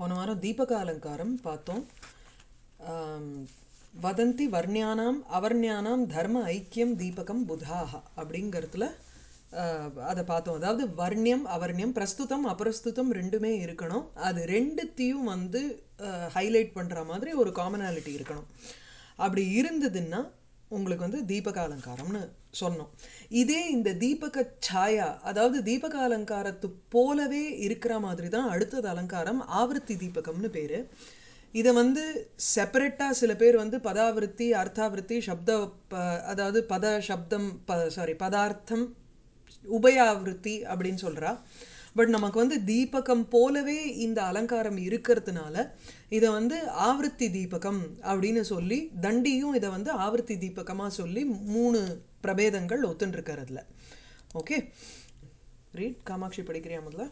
போன வாரம் தீபக அலங்காரம் பார்த்தோம் ஆம், வதந்தி வர்ணியானாம் அவர்ணியானாம் தர்ம ஐக்கியம் தீபகம் புதாஹா அப்படிங்கிறதுல ஆஹ், அதை பார்த்தோம் அதாவது வர்ணியம் அவர்ணியம் பிரஸ்துதம் அப்பிரஸ்துதம் ரெண்டுமே இருக்கணும் அது ரெண்டுத்தையும் வந்து ஹைலைட் பண்ணுற மாதிரி ஒரு காமனாலிட்டி இருக்கணும் அப்படி இருந்ததுன்னா உங்களுக்கு வந்து தீபக அலங்காரம்னு சொன்னோம் இதே இந்த தீபக சாயா அதாவது தீபக அலங்காரத்து போலவே இருக்கிற மாதிரி தான் அடுத்தது அலங்காரம் ஆவர்த்தி தீபகம்னு பேர் இதை வந்து செப்பரேட்டாக சில பேர் வந்து பதாவிருத்தி அர்த்தாவிருத்தி சப்த ப- அதாவது பத சப்தம் ப சாரி பதார்த்தம் உபயாவிருத்தி அப்படின்னு சொல்றா பட் நமக்கு வந்து தீபகம் போலவே இந்த அலங்காரம் இருக்கிறதுனால இதை வந்து ஆவர்த்தி தீபகம் அப்படின்னு சொல்லி தண்டியும் இதை வந்து ஆவர்த்தி தீபகமாக சொல்லி மூணு பிரபேதங்கள் ஒத்துன்ருக்கிறதுல ஓகே ரீட் காமாட்சி படிக்கிறியா முதல்ல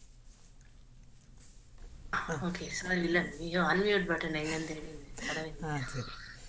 ஓகே சாரி இல்ல ஐயோ அன்மியூட் பட்டன் எங்கன்னு தெரியுது தடவை ஆ சரி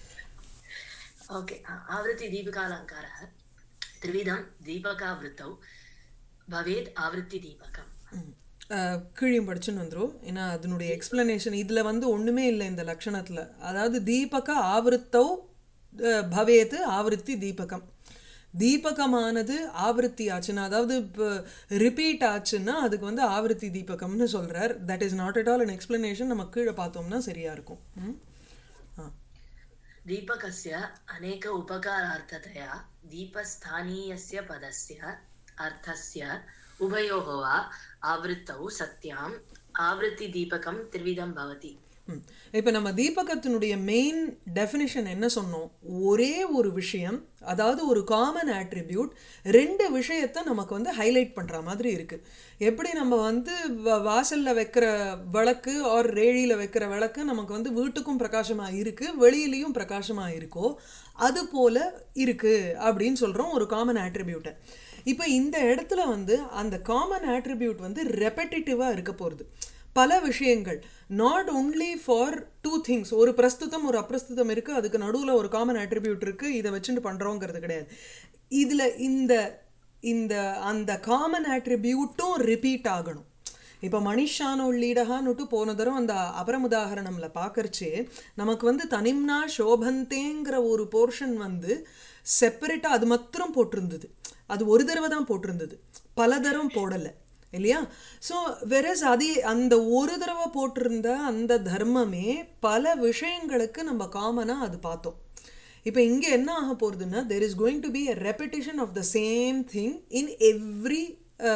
ஓகே आवृत्ति दीपिकालङ्कारः त्रिविधं दीपकावृत्तौ भवेत् आवृत्ति दीपकम् ம். அஹ், கீழியும் படிச்சுன்னு வந்துரும் ஏன்னா அதனுடைய எக்ஸ்பிளனேஷன் இதில் வந்து ஒன்றுமே இல்லை இந்த லக்ஷணத்தில் அதாவது தீபக ஆவருத்தௌ அஹ், பவேத் ஆவருத்தி தீபகம் தீபகமானது ஆவருத்தி ஆச்சுன்னா அதாவது இப்போ ரிப்பீட் ஆச்சுன்னா அதுக்கு வந்து ஆவருத்தி தீபகம்னு சொல்கிறார் that is not at all an explanation நம்ம கீழே பார்த்தோம்னா சரியாக இருக்கும் ம் ஆ दीपकस्य अनेक उपकारार्थतया दीपस्थानीयस्य पदस्य अर्थस्य उभयोः वा आवृत्तौ सत्याम् आवृत्तिदीपकं त्रिविधं भवति ம் இப்போ நம்ம தீபகத்தினுடைய மெயின் டெஃபினிஷன் என்ன சொன்னோம் ஒரே ஒரு விஷயம் அதாவது ஒரு காமன் ஆட்ரிபியூட் ரெண்டு விஷயத்தை நமக்கு வந்து ஹைலைட் பண்ணுற மாதிரி இருக்குது எப்படி நம்ம வந்து வ- வாசல்ல வைக்கிற விளக்கு ஆர் ரேழியில் வைக்கிற விளக்கு நமக்கு வந்து வீட்டுக்கும் பிரகாசமாக இருக்குது வெளியிலையும் பிரகாசமாக இருக்கோ அது போல இருக்குது அப்படின்னு சொல்கிறோம் ஒரு காமன் ஆட்ரிபியூட்டை இப்போ இந்த இடத்துல வந்து அந்த காமன் ஆட்ரிபியூட் வந்து ரெப்படிட்டிவாக இருக்க போகிறது பல விஷயங்கள் not only for two things ஒரு பிரஸ்துதம் ஒரு அப்பிரஸ்துதம் இருக்குது அதுக்கு நடுவில் ஒரு காமன் attribute இருக்குது இதை வச்சுட்டு பண்ணுறோங்கிறது கிடையாது இதில் இந்த இந்த அந்த காமன் ஆட்ரிபியூட்டும் ரிப்பீட் ஆகணும் இப்போ மணிஷான உள்ளீடகான்னுட்டு போன தரம் அந்த அபரமுதாகரணம்ல பார்க்கறச்சே நமக்கு வந்து தனிம்னா சோபந்தேங்கிற ஒரு போர்ஷன் வந்து செப்பரேட்டாக அது மாத்திரம் போட்டிருந்தது அது ஒரு தடவை தான் போட்டிருந்தது பல தரம் போடலை இல்லையா ஸோ வெரஸ் அதே அந்த ஒரு தடவை போட்டிருந்த அந்த தர்மமே பல விஷயங்களுக்கு நம்ம காமனாக அது பார்த்தோம் இப்போ இங்கே என்ன ஆக போகிறதுன்னா there is going to be a repetition of the same thing in every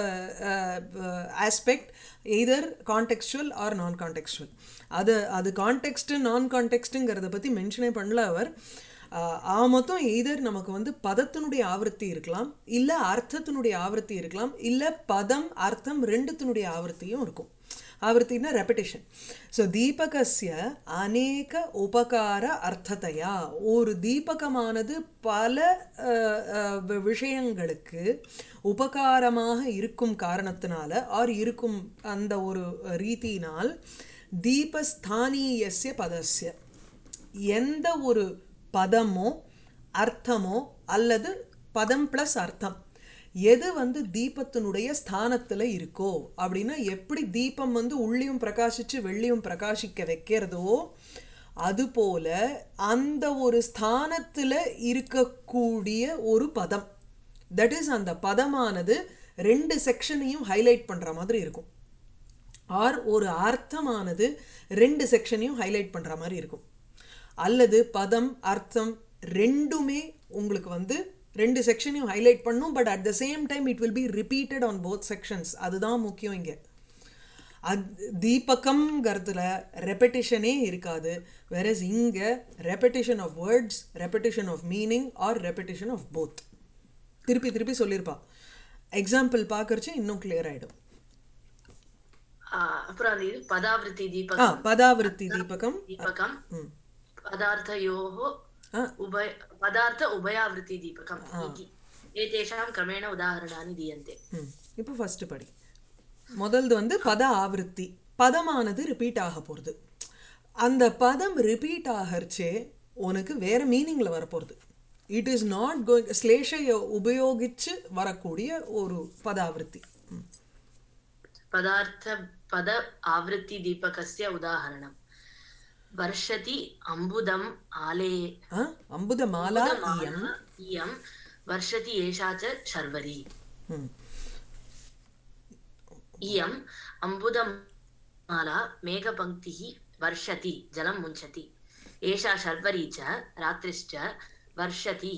aspect either contextual or non contextual அது அது கான்டெக்ஸ்ட்டு நான் கான்டெக்ஸ்ட்டுங்கிறத பற்றி மென்ஷனே பண்ணல அவர் ஆஹ் ஆ மொத்தம் எய்தர் நமக்கு வந்து பதத்தினுடைய ஆவர்த்தி இருக்கலாம் இல்லை அர்த்தத்தினுடைய ஆவர்த்தி இருக்கலாம் இல்லை பதம் அர்த்தம் ரெண்டுத்தினுடைய ஆவர்த்தியும் இருக்கும் ஆவர்த்தினா ரெப்படிஷன் ஸோ தீபகஸ்ய அநேக உபகார அர்த்தத்தையா ஒரு தீபகமானது பல அஹ், அஹ், வி- விஷயங்களுக்கு உபகாரமாக இருக்கும் காரணத்தினால ஆர் இருக்கும் அந்த ஒரு ரீதியினால் தீபஸ்தானீயஸ்ய பதஸ்ய எந்த ஒரு பதமோ அர்த்தமோ அல்லது பதம் ப்ளஸ் அர்த்தம் எது வந்து தீபத்தினுடைய ஸ்தானத்தில் இருக்கோ அப்படின்னா எப்படி தீபம் வந்து உள்ளியும் பிரகாசிச்சு வெள்ளியும் பிரகாசிக்க வைக்கிறதோ அதுபோல அந்த ஒரு ஸ்தானத்தில் இருக்கக்கூடிய ஒரு பதம் தட் இஸ் அந்த பதமானது ரெண்டு செக்ஷனையும் ஹைலைட் பண்ணுற மாதிரி இருக்கும் ஆர் ஒரு அர்த்தமானது ரெண்டு செக்ஷனையும் ஹைலைட் பண்ணுற மாதிரி இருக்கும் அல்லது பதம் அர்த்தம் ரெண்டுமே உங்களுக்கு வந்து ரெண்டு செக்ஷனையும் ஹைலைட் பண்ணும் but at the same time it will be repeated on both sections அதுதான் முக்கியம் இங்கே அத் தீபகம்ங்கிறதுல ரெப்படிஷனே இருக்காது வெரஸ் இங்கே repetition of words repetition of meaning or repetition of both திருப்பி திருப்பி சொல்லியிருப்பா எக்ஸாம்பிள் பார்க்கறச்சு இன்னும் கிளியர் ஆகிடும் ஆஹ் அப்புறம் அது இது பதாவிருத்தி ஆ दीपकं பதாவிருத்தி தீபகம் दीपकं ம் पदार्थयोः ஆ उभय पदार्थ उभयावृत्ति दीपकम् इति एतेषां क्रमेण उदाहरणानि दीयन्ते ம் இப்போ ஃபஸ்ட்டு படி முதல்து வந்து பத ஆவೃತ್ತಿ பதமானது ரிப்பீட் ஆக போகிறது அந்த பதம் ரிப்பீட் ஆகறச்சே உனக்கு வேற மீனிங்கில் வரப்போகிறது இட் இஸ் நாட் கோயிங் ஸ்லேஷையை உபயோகித்து வரக்கூடிய ஒரு பதாவிருத்தி ம் पदार्थ पद आवृत्तिदीपकस्य उदाहरणम् वर्षति अम्बुदम् आले ஆ அம்புதமாலா अम्बुदमाला இயம் इयं वर्षति एषा च शर्वरी ம் इयम् अम्बुदमाला मेघपङ्क्तिः वर्षति जलं मुञ्चति एषा शर्वरी च रात्रिश्च वर्षति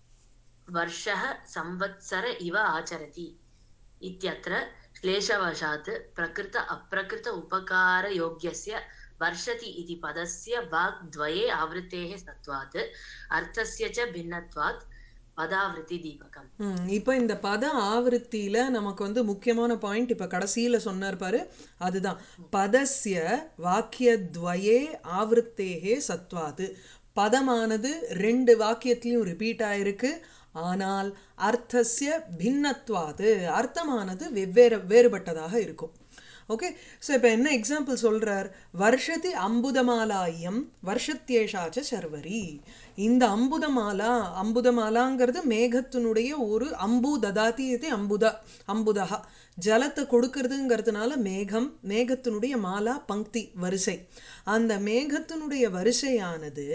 वर्षः संवत्सर इव आचरति इत्यत्र क्लेशवशात् प्रकृत अप्रकृत उपकारयोग्यस्य वर्षति इति पदस्य वाग्द्वये आवृत्तेः सत्त्वात् अर्थस्य च भिन्नत्वात् पदावृत्तिदीपकम् ம் இப்போ இந்த பத ஆவருத்தியில் நமக்கு வந்து முக்கியமான பாயிண்ட் இப்போ கடைசியில் சொன்னார் பாரு அதுதான் பதஸ்ய வாக்கியத்வயே ஆவருத்தேகே சத்வாது பதமானது ரெண்டு வாக்கியத்திலையும் ரிப்பீட் ஆயிருக்கு ஆனால் அர்த்தஸ்ய பின்னத்வாது அர்த்தமானது வெவ்வேறு வேறுபட்டதாக இருக்கும் ஓகே ஸோ இப்போ என்ன எக்ஸாம்பிள் சொல்கிறார் வருஷத்தி அம்புதமாலாயம் வருஷத்தியேஷாச்ச சர்வரி இந்த அம்புதமாலா அம்புதமாலாங்கிறது மேகத்தினுடைய ஒரு அம்பு ததாதி இது அம்புத அம்புதா ஜலத்தை கொடுக்கறதுங்கிறதுனால மேகம் மேகத்தினுடைய மாலா பங்க்தி வரிசை அந்த மேகத்தினுடைய வரிசையானது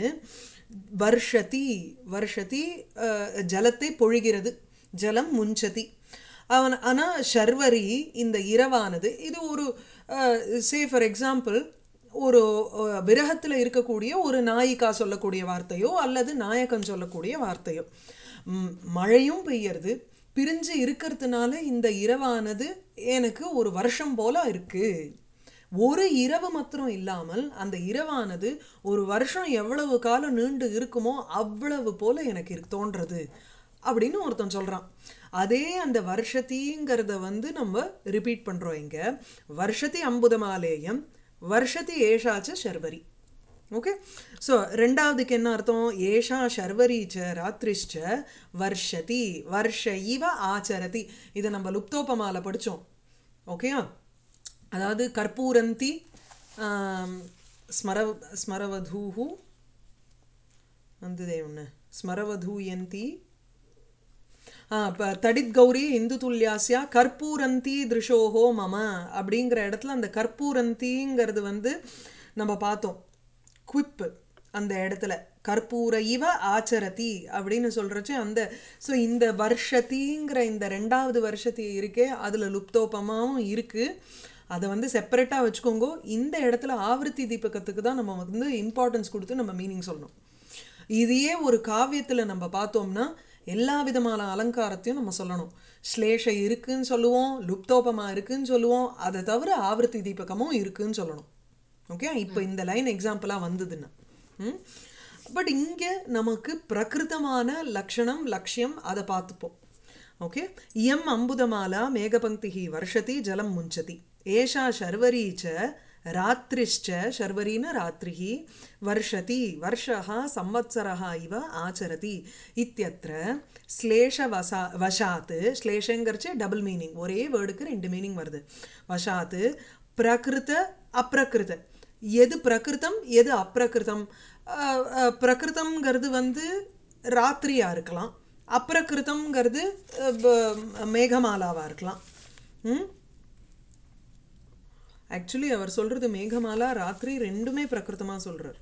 வருஷதி வருஷதி அஹ், ஜலத்தை பொழிகிறது ஜலம் முஞ்சதி அவன் ஆனால் ஷர்வரி இந்த இரவானது இது ஒரு சே ஃபார் எக்ஸாம்பிள் ஒரு அஹ், விரகத்தில் இருக்கக்கூடிய ஒரு நாயிகா சொல்லக்கூடிய வார்த்தையோ அல்லது நாயகன் சொல்லக்கூடிய வார்த்தையோ ம், மழையும் பெய்யறது பிரிஞ்சு இருக்கிறதுனால இந்த இரவானது எனக்கு ஒரு வருஷம் போல இருக்கு ஒரு இரவு மாத்திரம் இல்லாமல் அந்த இரவானது ஒரு வருஷம் எவ்வளவு காலம் நீண்டு இருக்குமோ அவ்வளவு போல எனக்கு இருக்கு தோன்றது அப்படின்னு ஒருத்தன் சொல்கிறான் அதே அந்த வருஷத்திங்கிறத வந்து நம்ம ரிப்பீட் பண்ணுறோம் இங்கே வருஷத்தி அம்புதமாலேயம் வருஷத்தி ஏஷாச்ச சர்வரி ஓகே ஸோ ரெண்டாவதுக்கு என்ன அர்த்தம் ஏஷா சர்வரி ச ராத்ரிஷ்ச வர்ஷதி வர்ஷ இவ ஆச்சரதி இதை நம்ம லுப்தோபமால படித்தோம் ஓகேயா அதாவது கற்பூரந்தி ஆம், ஸ்மர ஸ்மரவதூஹு வந்ததே ஒன்று ஸ்மரவதூயந்தி தடித் கௌரி இந்து துல்யாசியா கற்பூரந்தி திருஷோஹோ மம அப்படிங்கிற இடத்துல அந்த கற்பூரந்திங்கிறது வந்து நம்ம பார்த்தோம் குவிப்பு அந்த இடத்துல கற்பூர இவ ஆச்சரதி அப்படின்னு சொல்கிறச்சு அந்த ஸோ இந்த வருஷத்திங்கிற இந்த ரெண்டாவது வருஷத்தி இருக்கே அதில் லுப்தோபமாவும் இருக்குது அதை வந்து செப்பரேட்டாக வச்சுக்கோங்க இந்த இடத்துல ஆவர்த்தி தீபகத்துக்கு தான் நம்ம வந்து இம்பார்ட்டன்ஸ் கொடுத்து நம்ம மீனிங் சொல்லணும் இதையே ஒரு காவியத்தில் நம்ம பார்த்தோம்னா எல்லா விதமான அலங்காரத்தையும் நம்ம சொல்லணும் ஸ்லேஷ இருக்குன்னு சொல்லுவோம் லுப்தோபமா இருக்குன்னு சொல்லுவோம் அதை தவிர ஆவர்த்தி தீபகமும் இருக்குன்னு சொல்லணும் ஓகே இப்போ இந்த லைன் எக்ஸாம்பிளாக வந்ததுன்னா பட் இங்கே நமக்கு பிரகிருதமான லக்ஷணம் லட்சியம் அதை பார்த்துப்போம் ஓகே இயம் அம்புதமாலா மேகபங்கி வருஷதி ஜலம் முஞ்சதி ஏஷா சர்வரி ச ராத்ரிஷ்ச சர்வரின ராத்ரிஹி வருஷதி வருஷः संवत्सरः இவ ஆச்சரதி இத்தியத்திர ஸ்லேஷ வசா வசாத் ஸ்லேஷங்கிறச்சு டபுள் மீனிங் ஒரே வேர்டுக்கு ரெண்டு மீனிங் வருது வசாத் பிரகிருத அப்பிரகிருத எது பிரகிருதம் எது அப்பிரகிருதம் அஹ், அஹ், பிரகிருதம்ங்கிறது வந்து ராத்திரியாக இருக்கலாம் அப்பிரகிருதம்ங்கிறது அஹ், ப- மேகமாலாவாக இருக்கலாம் ம் ஆக்சுவலி அவர் சொல்கிறது மேகமாலா ராத்திரி ரெண்டுமே பிரகிருதமாக சொல்கிறார்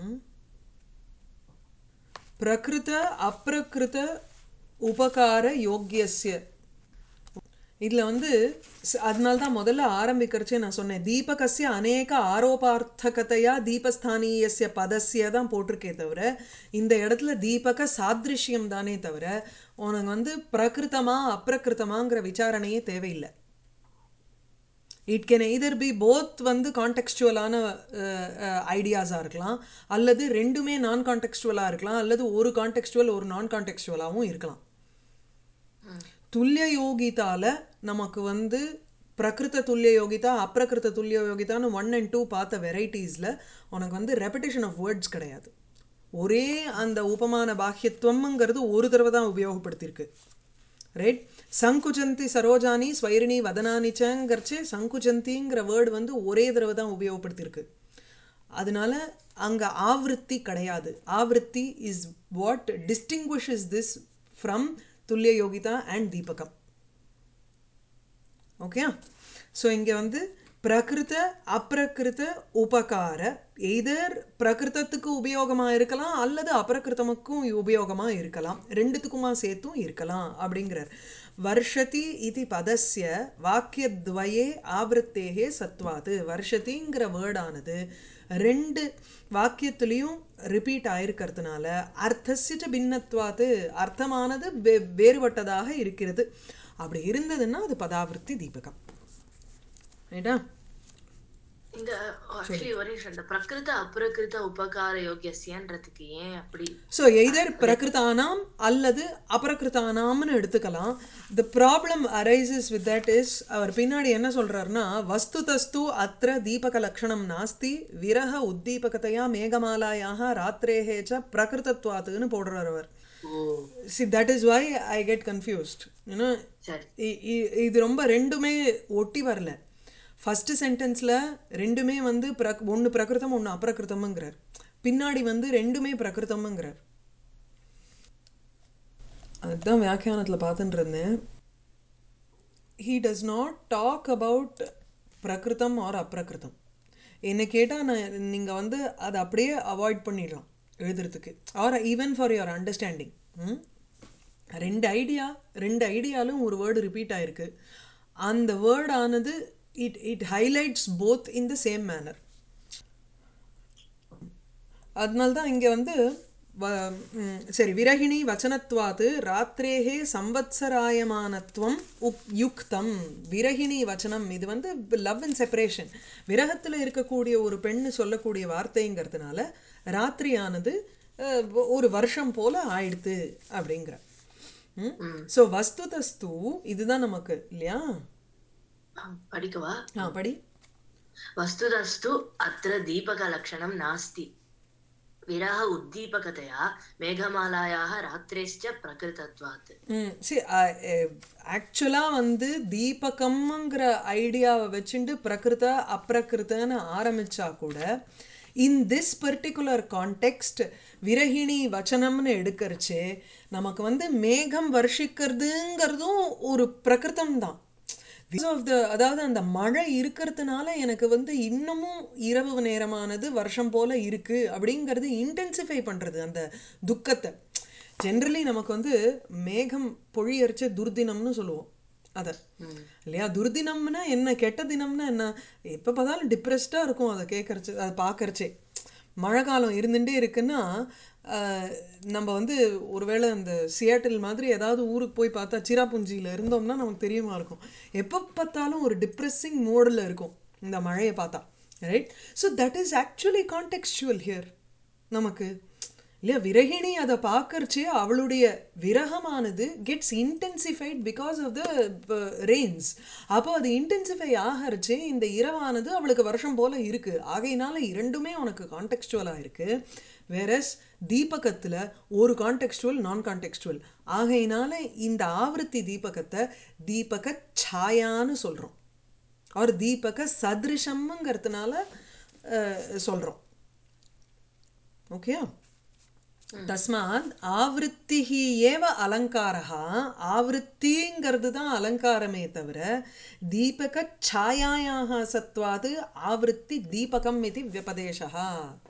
பிரகிருத அப்பிரகிருத உபகார யோக்கியஸ்ய இதில் வந்து ஸ்- அதனால தான் முதல்ல ஆரம்பிக்கிறச்சே நான் சொன்னேன் தீபகஸ்ய அநேக ஆரோபார்த்தகத்தையா தீபஸ்தானியஸ்ய பதஸ்ய தான் போட்டிருக்கே தவிர இந்த இடத்துல தீபக சாதிருஷ்யம் தானே தவிர உனக்கு வந்து பிரகிருத்தமா அப்பிரகிருத்தமாங்கிற விசாரணையே தேவையில்லை it can either be both வந்து கான்டெக்ஸ்டுவலான ஐடியாஸாக இருக்கலாம் அல்லது ரெண்டுமே நான் கான்டெக்ஸ்டுவலாக இருக்கலாம் அல்லது ஒரு கான்டெக்ஸ்டுவல் ஒரு நான் கான்டெக்ஸ்டுவலாகவும் இருக்கலாம் துல்லிய யோகிதால நமக்கு வந்து பிரகிருத துல்லிய யோகிதா அப்பிரகிருத துல்லிய யோகிதான்னு ஒன் அண்ட் டூ பார்த்த வெரைட்டிஸில் உனக்கு வந்து ரெப்படேஷன் ஆஃப் வேர்ட்ஸ் கிடையாது ஒரே அந்த உபமான பாக்கியத்துவம்ங்கிறது ஒரு தடவை தான் உபயோகப்படுத்தியிருக்கு ரைட் சங்குஜந்தி சரோஜானி ஸ்வைரிணி வதனானிச்சங்கிறச்சு சங்குஜந்திங்கிற வேர்டு வந்து ஒரே தடவை தான் உபயோகப்படுத்தியிருக்கு அதனால அங்கே ஆவೃತ್ತಿ கிடையாது ஆவೃತ್ತಿ is what distinguishes this from துல்லிய யோகிதா அண்ட் தீபகம் ஓகே ஸோ இங்கே வந்து பிரகிருத அப்பிரகிருத உபகார எய்தர் பிரகிருதத்துக்கு உபயோகமாக இருக்கலாம் அல்லது அப்பிரகிருதமுக்கும் உபயோகமாக இருக்கலாம் ரெண்டுத்துக்குமா சேர்த்தும் இருக்கலாம் அப்படிங்கிறார் வர்ஷதி இது பதஸ்ய வாக்கியத்வயே ஆவருத்தேகே சத்வாது வர்ஷதிங்கிற வேர்டானது ரெண்டு வாக்கியத்துலேயும் ரிப்பீட் ஆயிருக்கிறதுனால அர்த்தசிட்ட பின்னத்வாது அர்த்தமானது வே வேறுபட்டதாக இருக்கிறது அப்படி இருந்ததுன்னா அது பதாவிருத்தி தீபகம் ரைட்டா இந்த ஆக்சுவலி ஒரு நிமிஷம் இந்த பிரகிருத அப்பிரகிருத உபகார யோகியசியன்றதுக்கு ஏன் அப்படி ஸோ எய்தர் பிரகிருதானாம் அல்லது அபரகிருதானாம்னு எடுத்துக்கலாம் the problem arises with that is அவர் பின்னாடி என்ன சொல்றாருன்னா வஸ்து தஸ்து அத்திர தீபக லக்ஷணம் நாஸ்தி விரக உத்தீபகத்தையா மேகமாலாயாக ராத்திரேகே ச பிரகிருதத்வாத்துன்னு போடுறார் அவர் oh see that is why I get confused ஏன்னா சரி இ- இ- இது ரொம்ப ரெண்டுமே ஒட்டி வரல ஃபர்ஸ்ட் சென்டென்ஸில் ரெண்டுமே வந்து பிரக் ஒன்று பிரகிருதம் ஒன்று அப்ரகிருதம்ங்கிறார் பின்னாடி வந்து ரெண்டுமே பிரகிருதம்ங்கிறார் அதுதான் வியாக்கியானத்தில் பார்த்துட்டு இருந்தேன் he does not talk about பிரகிருதம் ஆர் அப்ரகிருதம் என்னை கேட்டால் நான் நீங்கள் வந்து அதை அப்படியே அவாய்ட் பண்ணிடலாம் எழுதுறதுக்கு or even for your understanding ரெண்டு ஐடியா ரெண்டு ஐடியாலும் ஒரு வேர்டு ரிப்பீட் ஆயிருக்கு அந்த வேர்ட் ஆனது it it highlights both in the same manner அதனால தான் இங்கே வந்து வ- ம், சரி விரகிணி வச்சனத்வாத்து ராத்திரேகே சம்வத்சராயமானத்துவம் உக் யுக்தம் விரகிணி வச்சனம் இது வந்து லவ் அண்ட் செப்பரேஷன் விரகத்தில் இருக்கக்கூடிய ஒரு பெண்ணு சொல்லக்கூடிய வார்த்தைங்கிறதுனால ராத்திரியானது அஹ், ஒரு வருஷம் போல ஆயிடுத்து அப்படிங்கிற ஸோ வஸ்து தஸ்து இதுதான் நமக்கு இல்லையா படிக்கவா ஆ படி वस्तुतस्तु अत्र दीपकलक्षणं नास्ति विरह उद्दीपकतया मेघमालायाः रात्रेश्च प्रकृतत्वात् ம் சரி ஆக்சுவலாக வந்து தீபகம்ங்கிற ஐடியாவை வச்சுட்டு பிரகிருத அப்ரகிருத்தன்னு ஆரம்பிச்சா கூட இன் திஸ் பர்டிகுலர் கான்டெக்ஸ்ட் விரகிணி வச்சனம்னு எடுக்கறச்சே நமக்கு வந்து மேகம் வர்ஷிக்கிறதுங்கிறதும் ஒரு பிரகிருதம் தான் ஆஃப் த அதாவது அந்த மழை இருக்கிறதுனால எனக்கு வந்து இன்னமும் இரவு நேரமானது வருஷம் போல இருக்கு அப்படிங்கிறது இன்டென்சிஃபை பண்றது அந்த துக்கத்தை ஜென்ரலி நமக்கு வந்து மேகம் பொழியரிச்ச துர்தினம்னு சொல்லுவோம் அதை இல்லையா துர்தினம்னா என்ன கெட்ட தினம்னா என்ன எப்போ பார்த்தாலும் டிப்ரெஸ்டாக இருக்கும் அதை கேட்கறச்சு அதை பார்க்கறச்சே மழை காலம் இருந்துகிட்டே இருக்குன்னா ஆஹ், நம்ம வந்து ஒருவேளை அந்த சியாட்டில் மாதிரி ஏதாவது ஊருக்கு போய் பார்த்தா சிராபுஞ்சியில் இருந்தோம்னா நமக்கு தெரியுமா இருக்கும் எப்போ பார்த்தாலும் ஒரு டிப்ரெஸ்ஸிங் மோடில் இருக்கும் இந்த மழையை பார்த்தா right so that is actually contextual here நமக்கு இல்லையா விரகிணி அதை பார்க்கறச்சே அவளுடைய விரகமானது gets intensified because of the rains அப்போ அது இன்டென்சிஃபை ஆகறச்சே இந்த இரவானது அவளுக்கு வருஷம் போல இருக்கு ஆகையினால இரண்டுமே உனக்கு கான்டெக்ஸ்டுவலாக இருக்கு வேறஸ் தீபகத்தில் ஒரு கான்டெக்ஸ்டுவல் நான் கான்டெக்ஸ்டுவல் ஆகையினால இந்த ஆவೃತ್ತಿ தீபகத்தை தீபக சாயான்னு சொல்கிறோம் அவர் தீபக சதிருஷம்ங்கிறதுனால சொல்கிறோம் ஓகே தஸ்மாத் ஆவೃತ್ತಿः ஏவ அலங்காரः ஆவೃತ್ತಿங்கிறது தான் அலங்காரமே தவிர தீபக ಛಾಯಾಯಾः சத்வாது ஆவೃತ್ತಿ தீபகம் இது வியபதேசா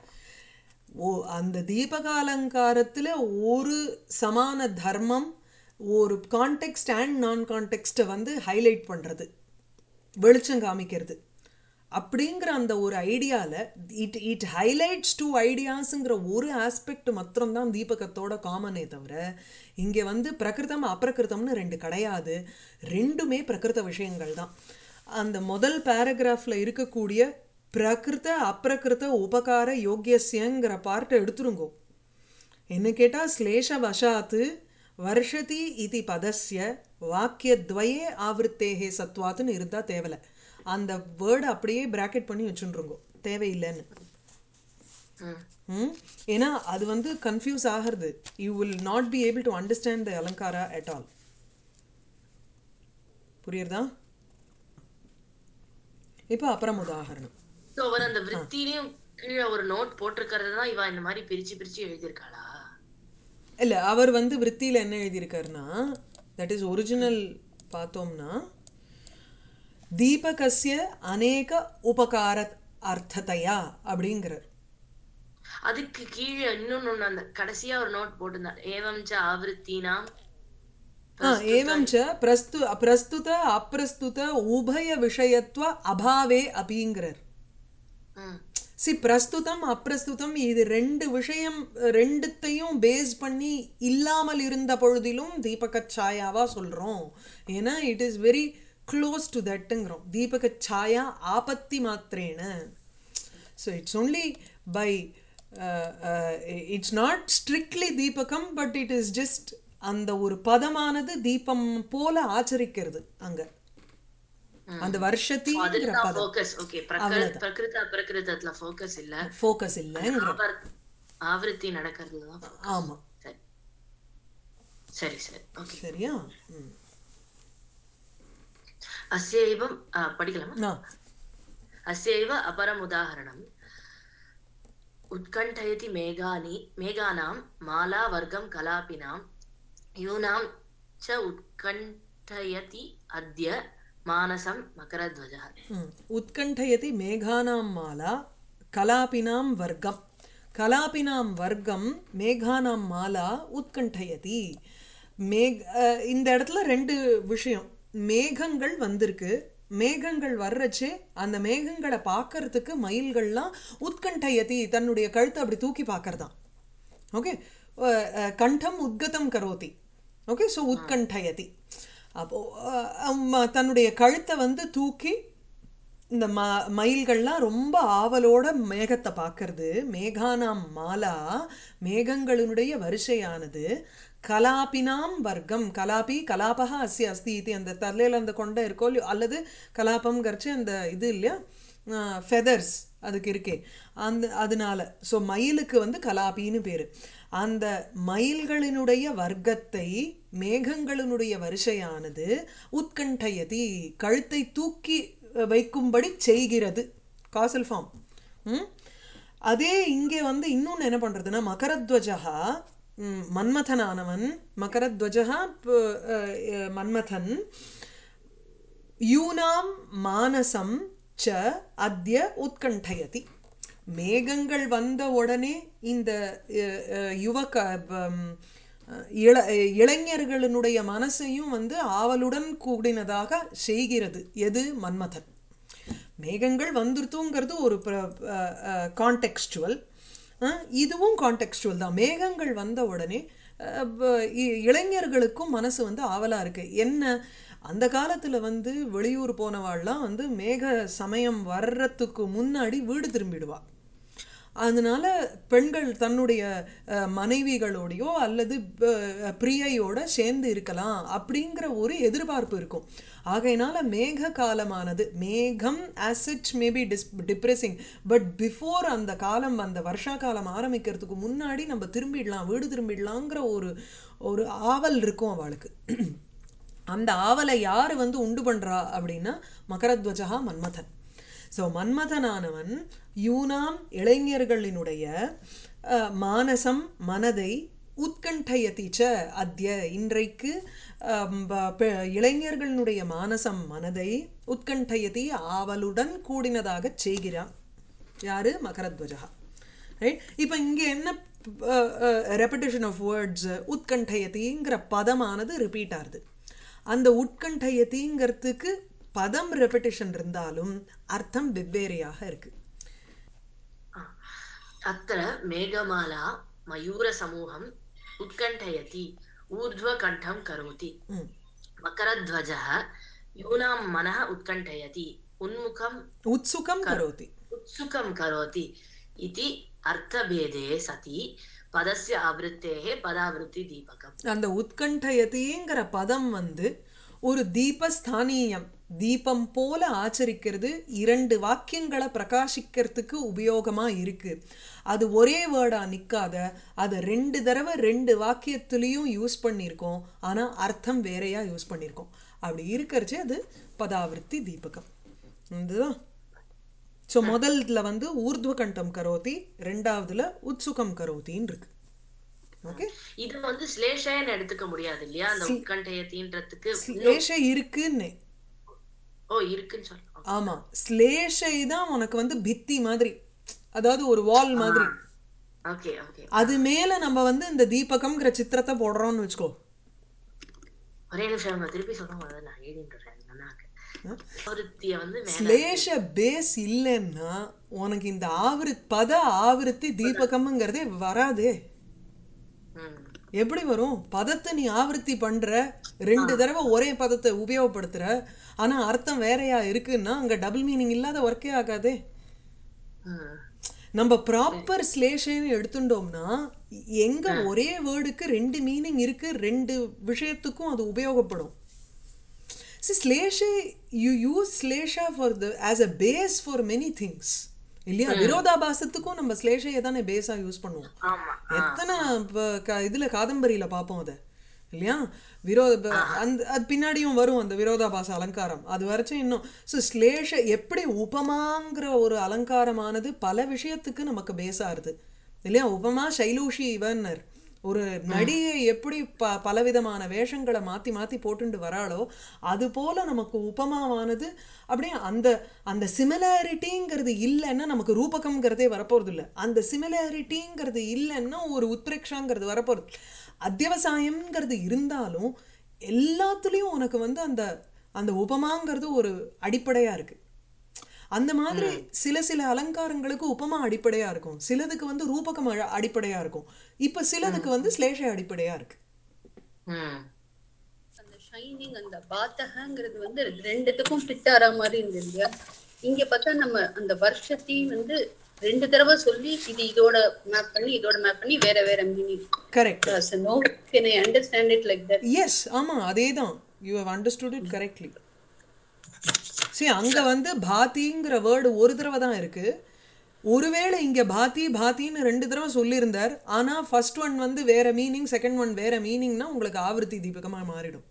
ஓ அந்த தீபக அலங்காரத்தில் ஒரு சமான தர்மம் ஒரு கான்டெக்ஸ்ட் அண்ட் நான் கான்டெக்ஸ்ட்டை வந்து ஹைலைட் பண்ணுறது வெளிச்சம் காமிக்கிறது அப்படிங்கிற அந்த ஒரு ஐடியாவில் இட் இட் ஹைலைட்ஸ் டூ ஐடியாஸுங்கிற ஒரு ஆஸ்பெக்ட் மாத்திரம்தான் தீபகத்தோட காமனே தவிர இங்கே வந்து பிரகிருதம் அப்பிரகிருதம்னு ரெண்டு கிடையாது ரெண்டுமே பிரகிருத விஷயங்கள் தான் அந்த முதல் பேராகிராஃபில் இருக்கக்கூடிய பிரகிருத அப்பிரகிருத உபகார யோக்கியசியங்கிற பார்ட்டை எடுத்துருங்கோ என்ன கேட்டால் ஸ்லேஷ வசாத்து வருஷதி இது பதஸ்ய வாக்கியத்வயே ஆவருத்தேகே சத்வாத்துன்னு இருந்தால் தேவலை அந்த வேர்டை அப்படியே பிராக்கெட் பண்ணி வச்சுருங்கோ தேவையில்லைன்னு ம் ம் ஏன்னா அது வந்து கன்ஃபியூஸ் ஆகிறது you will not be able to understand the அலங்காரா அட் ஆல் புரியுறதா இப்போ அப்புறம் உதாகரணம் ஸோ அவர் அந்த விற்த்திலையும் கீழே ஒரு நோட் போட்டிருக்கிறது தான் இவ இந்த மாதிரி பிரிச்சு பிரிச்சு எழுதியிருக்காளா இல்லை அவர் வந்து விற்த்தியில் என்ன எழுதியிருக்காருன்னா தட் இஸ் ஒரிஜினல் பார்த்தோம்னா தீபகஸ்ய அநேக உபகார அர்த்தத்தையா அப்படிங்கிறார் அதுக்கு கீழே இன்னொன்னு ஒண்ணு அந்த கடைசியா ஒரு நோட் போட்டிருந்தார் ஏவம் ச ஆவருத்தினாம் ஆ एवं च प्रस्तु प्रस्तुत अप्रस्तुत उभय விஷயத்துவ அபாவே அப்படிங்கிறார் ம் சி பிரஸ்துதம் அப்பிரஸ்துதம் இது ரெண்டு விஷயம் ரெண்டுத்தையும் பேஸ் பண்ணி இல்லாமல் இருந்த பொழுதிலும் தீபக சாயாவா சொல்றோம் ஏன்னா it is very close to தட்டுங்கிறோம் தீபக சாயா ஆபத்தி மாத்திரேன so it's only by it's not strictly தீபகம் பட் இட் இஸ் ஜஸ்ட் அந்த ஒரு பதமானது தீபம் போல ஆச்சரிக்கிறது அங்க அந்த வருஷத்திங்கிற அதுல பதம் ஃபோக்கஸ் ஓகே பிரகிருத அபிரகிருதத்துல ஃபோக்கஸ் இல்ல ஃபோக்கஸ் இல்லைங்கிற ஆவர்- ஆவருத்தி நடக்கிறதுல தான் focus. ஆமா சரி சரி சரி ஓகே சரியா ம். அஸ்யைவம் ஆ, படிக்கலாமா ஆ अस्यैव अपरम् उदाहरणम् उत्कण्ठयति मेघानि मेघानां मालावर्गं कलापिनां यूनां च उत्कण्ठयति अद्य मानसं मकरध्वजः ம். உத்கண்டயதி மேகானாம் மாலா கலாபினாம் வர்க்கம் கலாபினாம் வர்க்கம் மேகானாம் மாலா உத்கண்டயதி மேக் அஹ், இந்த இடத்துல ரெண்டு விஷயம் மேகங்கள் வந்திருக்கு மேகங்கள் வர்றச்சே அந்த மேகங்களை பார்க்கறதுக்கு மயில்கள்லாம் உத்கண்டயதி தன்னுடைய கழுத்தை அப்படி தூக்கி பார்க்கறதாம் ஓகே கண்டம் உத்கதம் கரோதி ஓகே ஸோ உத்கண்டயதி அப்போ அஹ், அம்ம தன்னுடைய கழுத்தை வந்து தூக்கி இந்த ம மயில்கள்லாம் ரொம்ப ஆவலோட மேகத்தை பார்க்கறது மேகானாம் மாலா மேகங்களினுடைய வரிசையானது கலாபினாம் வர்க்கம் கலாபி கலாபகா அஸ்ய அஸ்தி இது அந்த தல்லையில் அந்த கொண்டை இருக்கோ இல்லையோ அல்லது கலாபம்ங்கிறச்சு அந்த இது இல்லையா ஃபெதர்ஸ் அதுக்கு இருக்கே அந்த அதனால ஸோ மயிலுக்கு வந்து கலாபின்னு பேர் அந்த மயில்களினுடைய வர்க்கத்தை மேகங்களினுடைய வரிசையானது உத்கண்டயதி கழுத்தை தூக்கி வைக்கும்படி செய்கிறது காசல் ஃபார்ம் ம்? அதே இங்கே வந்து இன்னொன்று என்ன பண்ணுறதுன்னா மகரத்வஜா ம், மன்மதனானவன் மகரத்வஜா ப- அஹ், அஹ், மன்மதன் யூனாம் மானசம் ச அத்ய உத்கண்டயதி மேகங்கள் வந்த உடனே இந்த அஹ், அஹ், யுவக பம், அஹ், இள இளைஞர்களினுடைய மனசையும் வந்து ஆவலுடன் கூடினதாக செய்கிறது எது மன்மதன் மேகங்கள் வந்துருத்துங்கிறது ஒரு கான்டெக்ஸ்டுவல் இதுவும் கான்டெக்ஸ்டுவல் தான் மேகங்கள் வந்த உடனே அஹ், ப- இ- இளைஞர்களுக்கும் மனசு வந்து ஆவலாக இருக்குது என்ன அந்த காலத்தில் வந்து வெளியூர் போனவாள்லாம் வந்து மேக சமயம் வர்றதுக்கு முன்னாடி வீடு திரும்பிடுவா அதனால பெண்கள் தன்னுடைய அஹ், மனைவிகளோடையோ அல்லது அஹ், பிரியையோட சேர்ந்து இருக்கலாம் அப்படிங்கிற ஒரு எதிர்பார்ப்பு இருக்கும் ஆகையினால மேக காலமானது மேகம் as it maybe this depressing but before அந்த காலம் அந்த வருஷா காலம் ஆரம்பிக்கிறதுக்கு முன்னாடி நம்ம திரும்பிடலாம் வீடு திரும்பிடலாங்கிற ஒரு ஒரு ஆவல் இருக்கும் அவளுக்கு அந்த ஆவலை யார் வந்து உண்டு பண்ணுறா அப்படின்னா மகரத்வஜா மன்மதன் ஸோ மன்மதனானவன் யூனாம் இளைஞர்களினுடைய அஹ், மானசம் மனதை உத்கண்டயதி ச அத்ய இன்றைக்கு அம், ப- பெ- இளைஞர்களினுடைய மானசம் மனதை உத்கண்டயதி ஆவலுடன் கூடினதாக செய்கிறான் யாரு மகரத்வஜா ரைட் இப்போ இங்கே என்ன ரெப்படேஷன் ஆஃப் வேர்ட்ஸ் உத்கண்டயதிங்கிற பதமானது ரிப்பீட் ஆகுது அந்த உட்கண்டயதிங்கிறதுக்கு பதம் ரெப்படேஷன் இருந்தாலும் அர்த்தம் வெவ்வேறையாக இருக்கு अत्र मेघमाला मयूरसमूहम् उत्कण्ठयति ऊर्ध्वकण्ठं करोति ம். मकरध्वजः यूनां मनः उत्कण्ठयति उन्मुखम् உத்சுகம் கரோதி उत्सुकं करोति इति अर्थभेदे सति पदस्य आवृत्तेः पदावृत्तिदीपकम् அந்த உத்கண்டயதிங்கிற பதம் வந்து ஒரு தீபஸ்தானியம் தீபம் போல ஆச்சரிக்கிறது இரண்டு வாக்கியங்களை பிரகாசிக்கிறதுக்கு உபயோகமா இருக்கு அது ஒரே வேர்டா நிக்காத அதை ரெண்டு தடவை ரெண்டு வாக்கியத்துலேயும் யூஸ் பண்ணியிருக்கோம் ஆனா அர்த்தம் வேறையா யூஸ் பண்ணியிருக்கோம் அப்படி இருக்கிறச்சே அது பதாவிருத்தி தீபகம் இதுதான் ஸோ முதல்ல வந்து ஊர்துவ கண்டம் கரோதி ரெண்டாவதுல உத்சுகம் கரோத்தின்னு இருக்கு ஓகே இது வந்து ஸ்லேஷன்னு எடுத்துக்க முடியாது இல்லையா அந்த உட்கண்டயத்தின்றதுக்கு ஸ்லேஷ இருக்குன்னு ஓ இருக்குன்னு சொல்லலாம் ஆமா ஸ்லேஷை தான் உனக்கு வந்து பித்தி மாதிரி அதாவது ஒரு வால் மாதிரி ஓகே ஓகே அது மேல நம்ம வந்து இந்த தீபகம்ங்கிற சித்திரத்தை போடுறோம்னு வச்சுக்கோ ஒரே நிமிஷம் அவங்க திருப்பி சொல்லுங்க அதை நான் எழுதிட்டுறேன் நல்லா இருக்கு ஆவருத்திய வந்து மேல ஸ்லேஷ பேஸ் இல்லைன்னா உனக்கு இந்த ஆவரு பத ஆவருத்தி தீபகம்ங்கிறதே வராதே ம் எப்படி வரும் பதத்தை நீ ஆவர்த்தி பண்ற ரெண்டு தடவை ஒரே பதத்தை உபயோகப்படுத்துற ஆனா அர்த்தம் வேறையா இருக்குன்னா அங்க டபுள் மீனிங் இல்லாத ஒர்க்கே ஆகாதே ம் நம்ம ப்ராப்பர் ஸ்லேஷன்னு எடுத்துட்டோம்னா எங்க ஒரே வேர்டுக்கு ரெண்டு மீனிங் இருக்கு ரெண்டு விஷயத்துக்கும் அது உபயோகப்படும் சி ஸ்லேஷே யூ யூஸ் ஸ்லேஷா for the as a base for many things இல்லையா விரோதாபாசத்துக்கும் நம்ம ஸ்லேஷையை தானே பேஸா யூஸ் பண்ணுவோம் ஆமா எத்தனை ப- க- இதுல காதம்பரியில பார்ப்போம் அதை இல்லையா விரோத ப- அந்த அது பின்னாடியும் வரும் அந்த விரோதாபாச அலங்காரம் அது வரைச்சும் இன்னும் ஸோ ஸ்லேஷ எப்படி உபமாங்கிற ஒரு அலங்காரமானது பல விஷயத்துக்கு நமக்கு பேஸாருது இல்லையா உபமா சைலூஷி இவன்னர் ஒரு நடிகை எப்படி ப பலவிதமான வேஷங்களை மாத்தி மாத்தி போட்டுண்டு வராளோ அது போல நமக்கு உபமாவானது அப்படியே அந்த அந்த சிமிலாரிட்டிங்கிறது இல்லைன்னா நமக்கு ரூபகம்ங்கிறதே வரப்போறது இல்லை அந்த சிமிலாரிட்டிங்கிறது இல்லைன்னா ஒரு உத்பிரேக்ஷாங்கிறது வரப்போறது அத்தியவசாயம்ங்கிறது இருந்தாலும் எல்லாத்துலேயும் உனக்கு வந்து அந்த அந்த உபமாங்கிறது ஒரு அடிப்படையா இருக்கு அந்த மாதிரி சில சில அலங்காரங்களுக்கு உபமா அடிப்படையா இருக்கும் சிலதுக்கு வந்து ரூபகம் அழ- அடிப்படையா இருக்கும் இப்ப சிலதுக்கு வந்து ஸ்லேஷ அடிப்படையா இருக்கு ம் அந்த ஷைனிங் அந்த பாத்தகங்கிறது வந்து ரெண்டுத்துக்கும் ஃபிட் ஆற மாதிரி இருந்தது இல்லையா இங்க பார்த்தா நம்ம அந்த வருஷத்தையும் வந்து ரெண்டு தடவை சொல்லி இது இதோட மேப் பண்ணி இதோட மேப் பண்ணி வேற வேற meaning correct no can I understand it like that yes ஆமா அதே தான் you have understood it correctly சரி அங்க வந்து பாத்திங்கிற வேர்டு ஒரு தடவை தான் இருக்கு ஒருவேளை இங்க பாத்தி பாத்தின்னு ரெண்டு தடவை சொல்லியிருந்தார் ஆனா ஃபர்ஸ்ட் ஒன் வந்து வேற மீனிங் செகண்ட் ஒன் வேற மீனிங்னா உங்களுக்கு ஆவர்த்தி தீபகமா மாறிடும்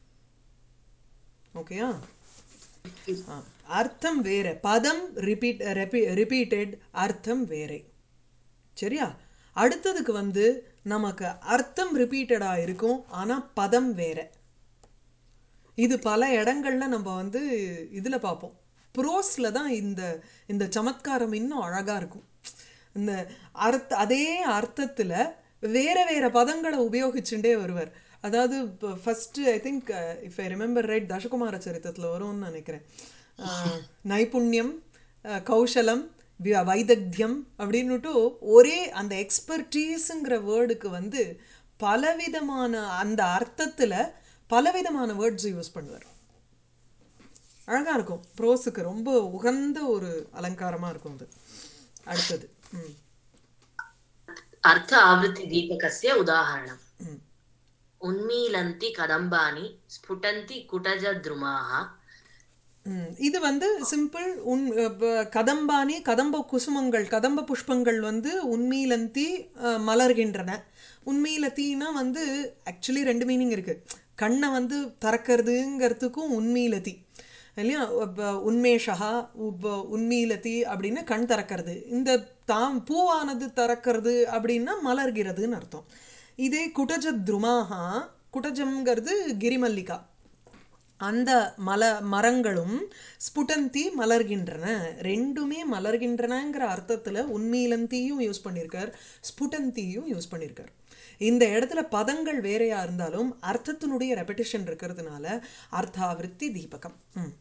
ஓகேயா ஆ, அர்த்தம் வேற பதம் ரிப்பீட் ரிப்பீட்டட் அர்த்தம் வேறே சரியா அடுத்ததுக்கு வந்து நமக்கு அர்த்தம் ரிப்பீட்டடா இருக்கும் ஆனா பதம் வேற இது பல இடங்கள்ல நம்ம வந்து இதுல பார்ப்போம் ப்ரோஸ்ல தான் இந்த இந்த சமத்காரம் இன்னும் அழகா இருக்கும் இந்த அர்த்த அதே அர்த்தத்துல வேற வேற பதங்களை உபயோகிச்சுட்டே வருவார் அதாவது இப்போ first I think if I remember right தசகுமார சரித்திரத்தில் வரும்னு நினைக்கிறேன் அஹ், நைபுண்யம் அஹ், கௌசலம் வி- வைதக்தியம் அப்படின்னுட்டு ஒரே அந்த எக்ஸ்பர்டீஸுங்கிற வேர்டுக்கு வந்து பலவிதமான அந்த அர்த்தத்துல பலவிதமான வேர்ட்ஸ் யூஸ் பண்ணுவார் அழகா இருக்கும் ப்ரோஸுக்கு ரொம்ப உகந்த ஒரு அலங்காரமா இருக்கும் அது அடுத்தது ம் अर्थ आवृत्ति दीपकस्य उदाहरणम् ம் उन्मीलन्ति कदम्बानि स्फुटन्ति कुटजद्रुमाः ம், இது வந்து சிம்பிள் உன் அஹ், ப- கதம்பானி கதம்ப குசுமங்கள் கதம்ப புஷ்பங்கள் வந்து உண்மீலந்தி அஹ், மலர்கின்றன உண்மீலத்தினா வந்து ஆக்சுவலி ரெண்டு மீனிங் இருக்கு கண்ணை வந்து திறக்கிறதுங்கிறதுக்கும் உண்மீலதி இல்லையா இப்ப உன்மேஷா உப்ப உண்மீலதி அப்படின்னு கண் திறக்கிறது இந்த தாம் பூவானது திறக்கிறது அப்படின்னா மலர்கிறதுன்னு அர்த்தம் இதே குடஜ துருமாகா குடஜம்ங்கிறது கிரிமல்லிகா அந்த மல மரங்களும் ஸ்புடந்தி மலர்கின்றன ரெண்டுமே மலர்கின்றனங்கிற அர்த்தத்துல உண்மீலந்தியும் யூஸ் பண்ணியிருக்கார் ஸ்புடந்தியும் யூஸ் பண்ணியிருக்கார் இந்த இடத்துல பதங்கள் வேறையா இருந்தாலும் அர்த்தத்தினுடைய ரெப்படிஷன் இருக்கிறதுனால அர்த்தாவிருத்தி தீபகம் ம்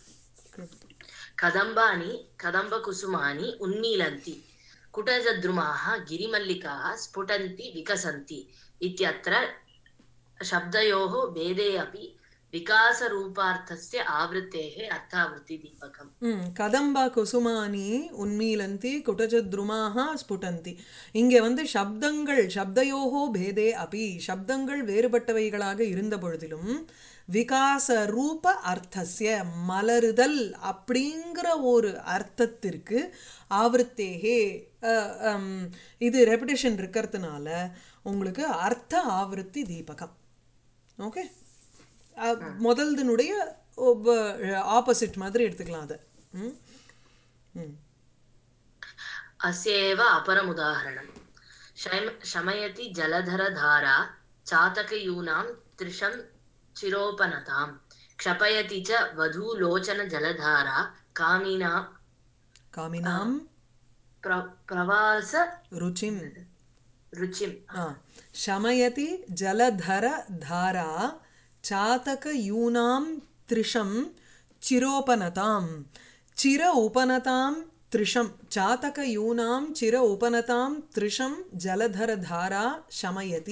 कदम्बानि कदम्बकुसुमानि उन्मीलन्ति कुटजद्रुमाः गिरिमल्लिकाः स्फुटन्ति विकसन्ति इत्यत्र शब्दयोः भेदे अपि विकासरूपार्थस्य आवृत्तेः अर्थावृत्तिदीपकम् ம் கதம்பா குசுமானி உன்மீலந்தி குடஜத்ருமாக ஸ்புடந்தி இங்கே வந்து சப்தங்கள் சப்தயோகோ பேதே அபி சப்தங்கள் வேறுபட்டவைகளாக இருந்த பொழுதிலும் விகாச ரூப அர்த்தஸ்ய மலருதல் அப்படிங்கிற ஒரு அர்த்தத்திற்கு ஆவர்த்தேகே அஹ், ஹம், இது ரெபடிஷன் இருக்கிறதுனால உங்களுக்கு அர்த்த ஆவர்த்தி தீபகம் ஓகே முதல்தனுடைய ஆப்போசிட் மாதிரி எடுத்துக்கலாம் அதை ம் ம் अस्य एव अपरमुदाहरणम् शम शमयति जलधरधारा चातकयूनां त्रिशं चिरोपनताम् क्षपयति च वधूलोचनजलधारा कामिना காமினாம் प्र प्रवास ருச்சிம் रुचिम् ஆ शमयति जलधरधारा चातकयूनां त्रिशं चिरोपनतां चिर उपनतां त्रिशं चातकयूनां चिर उपनतां त्रिशं जलधरधारा शमयति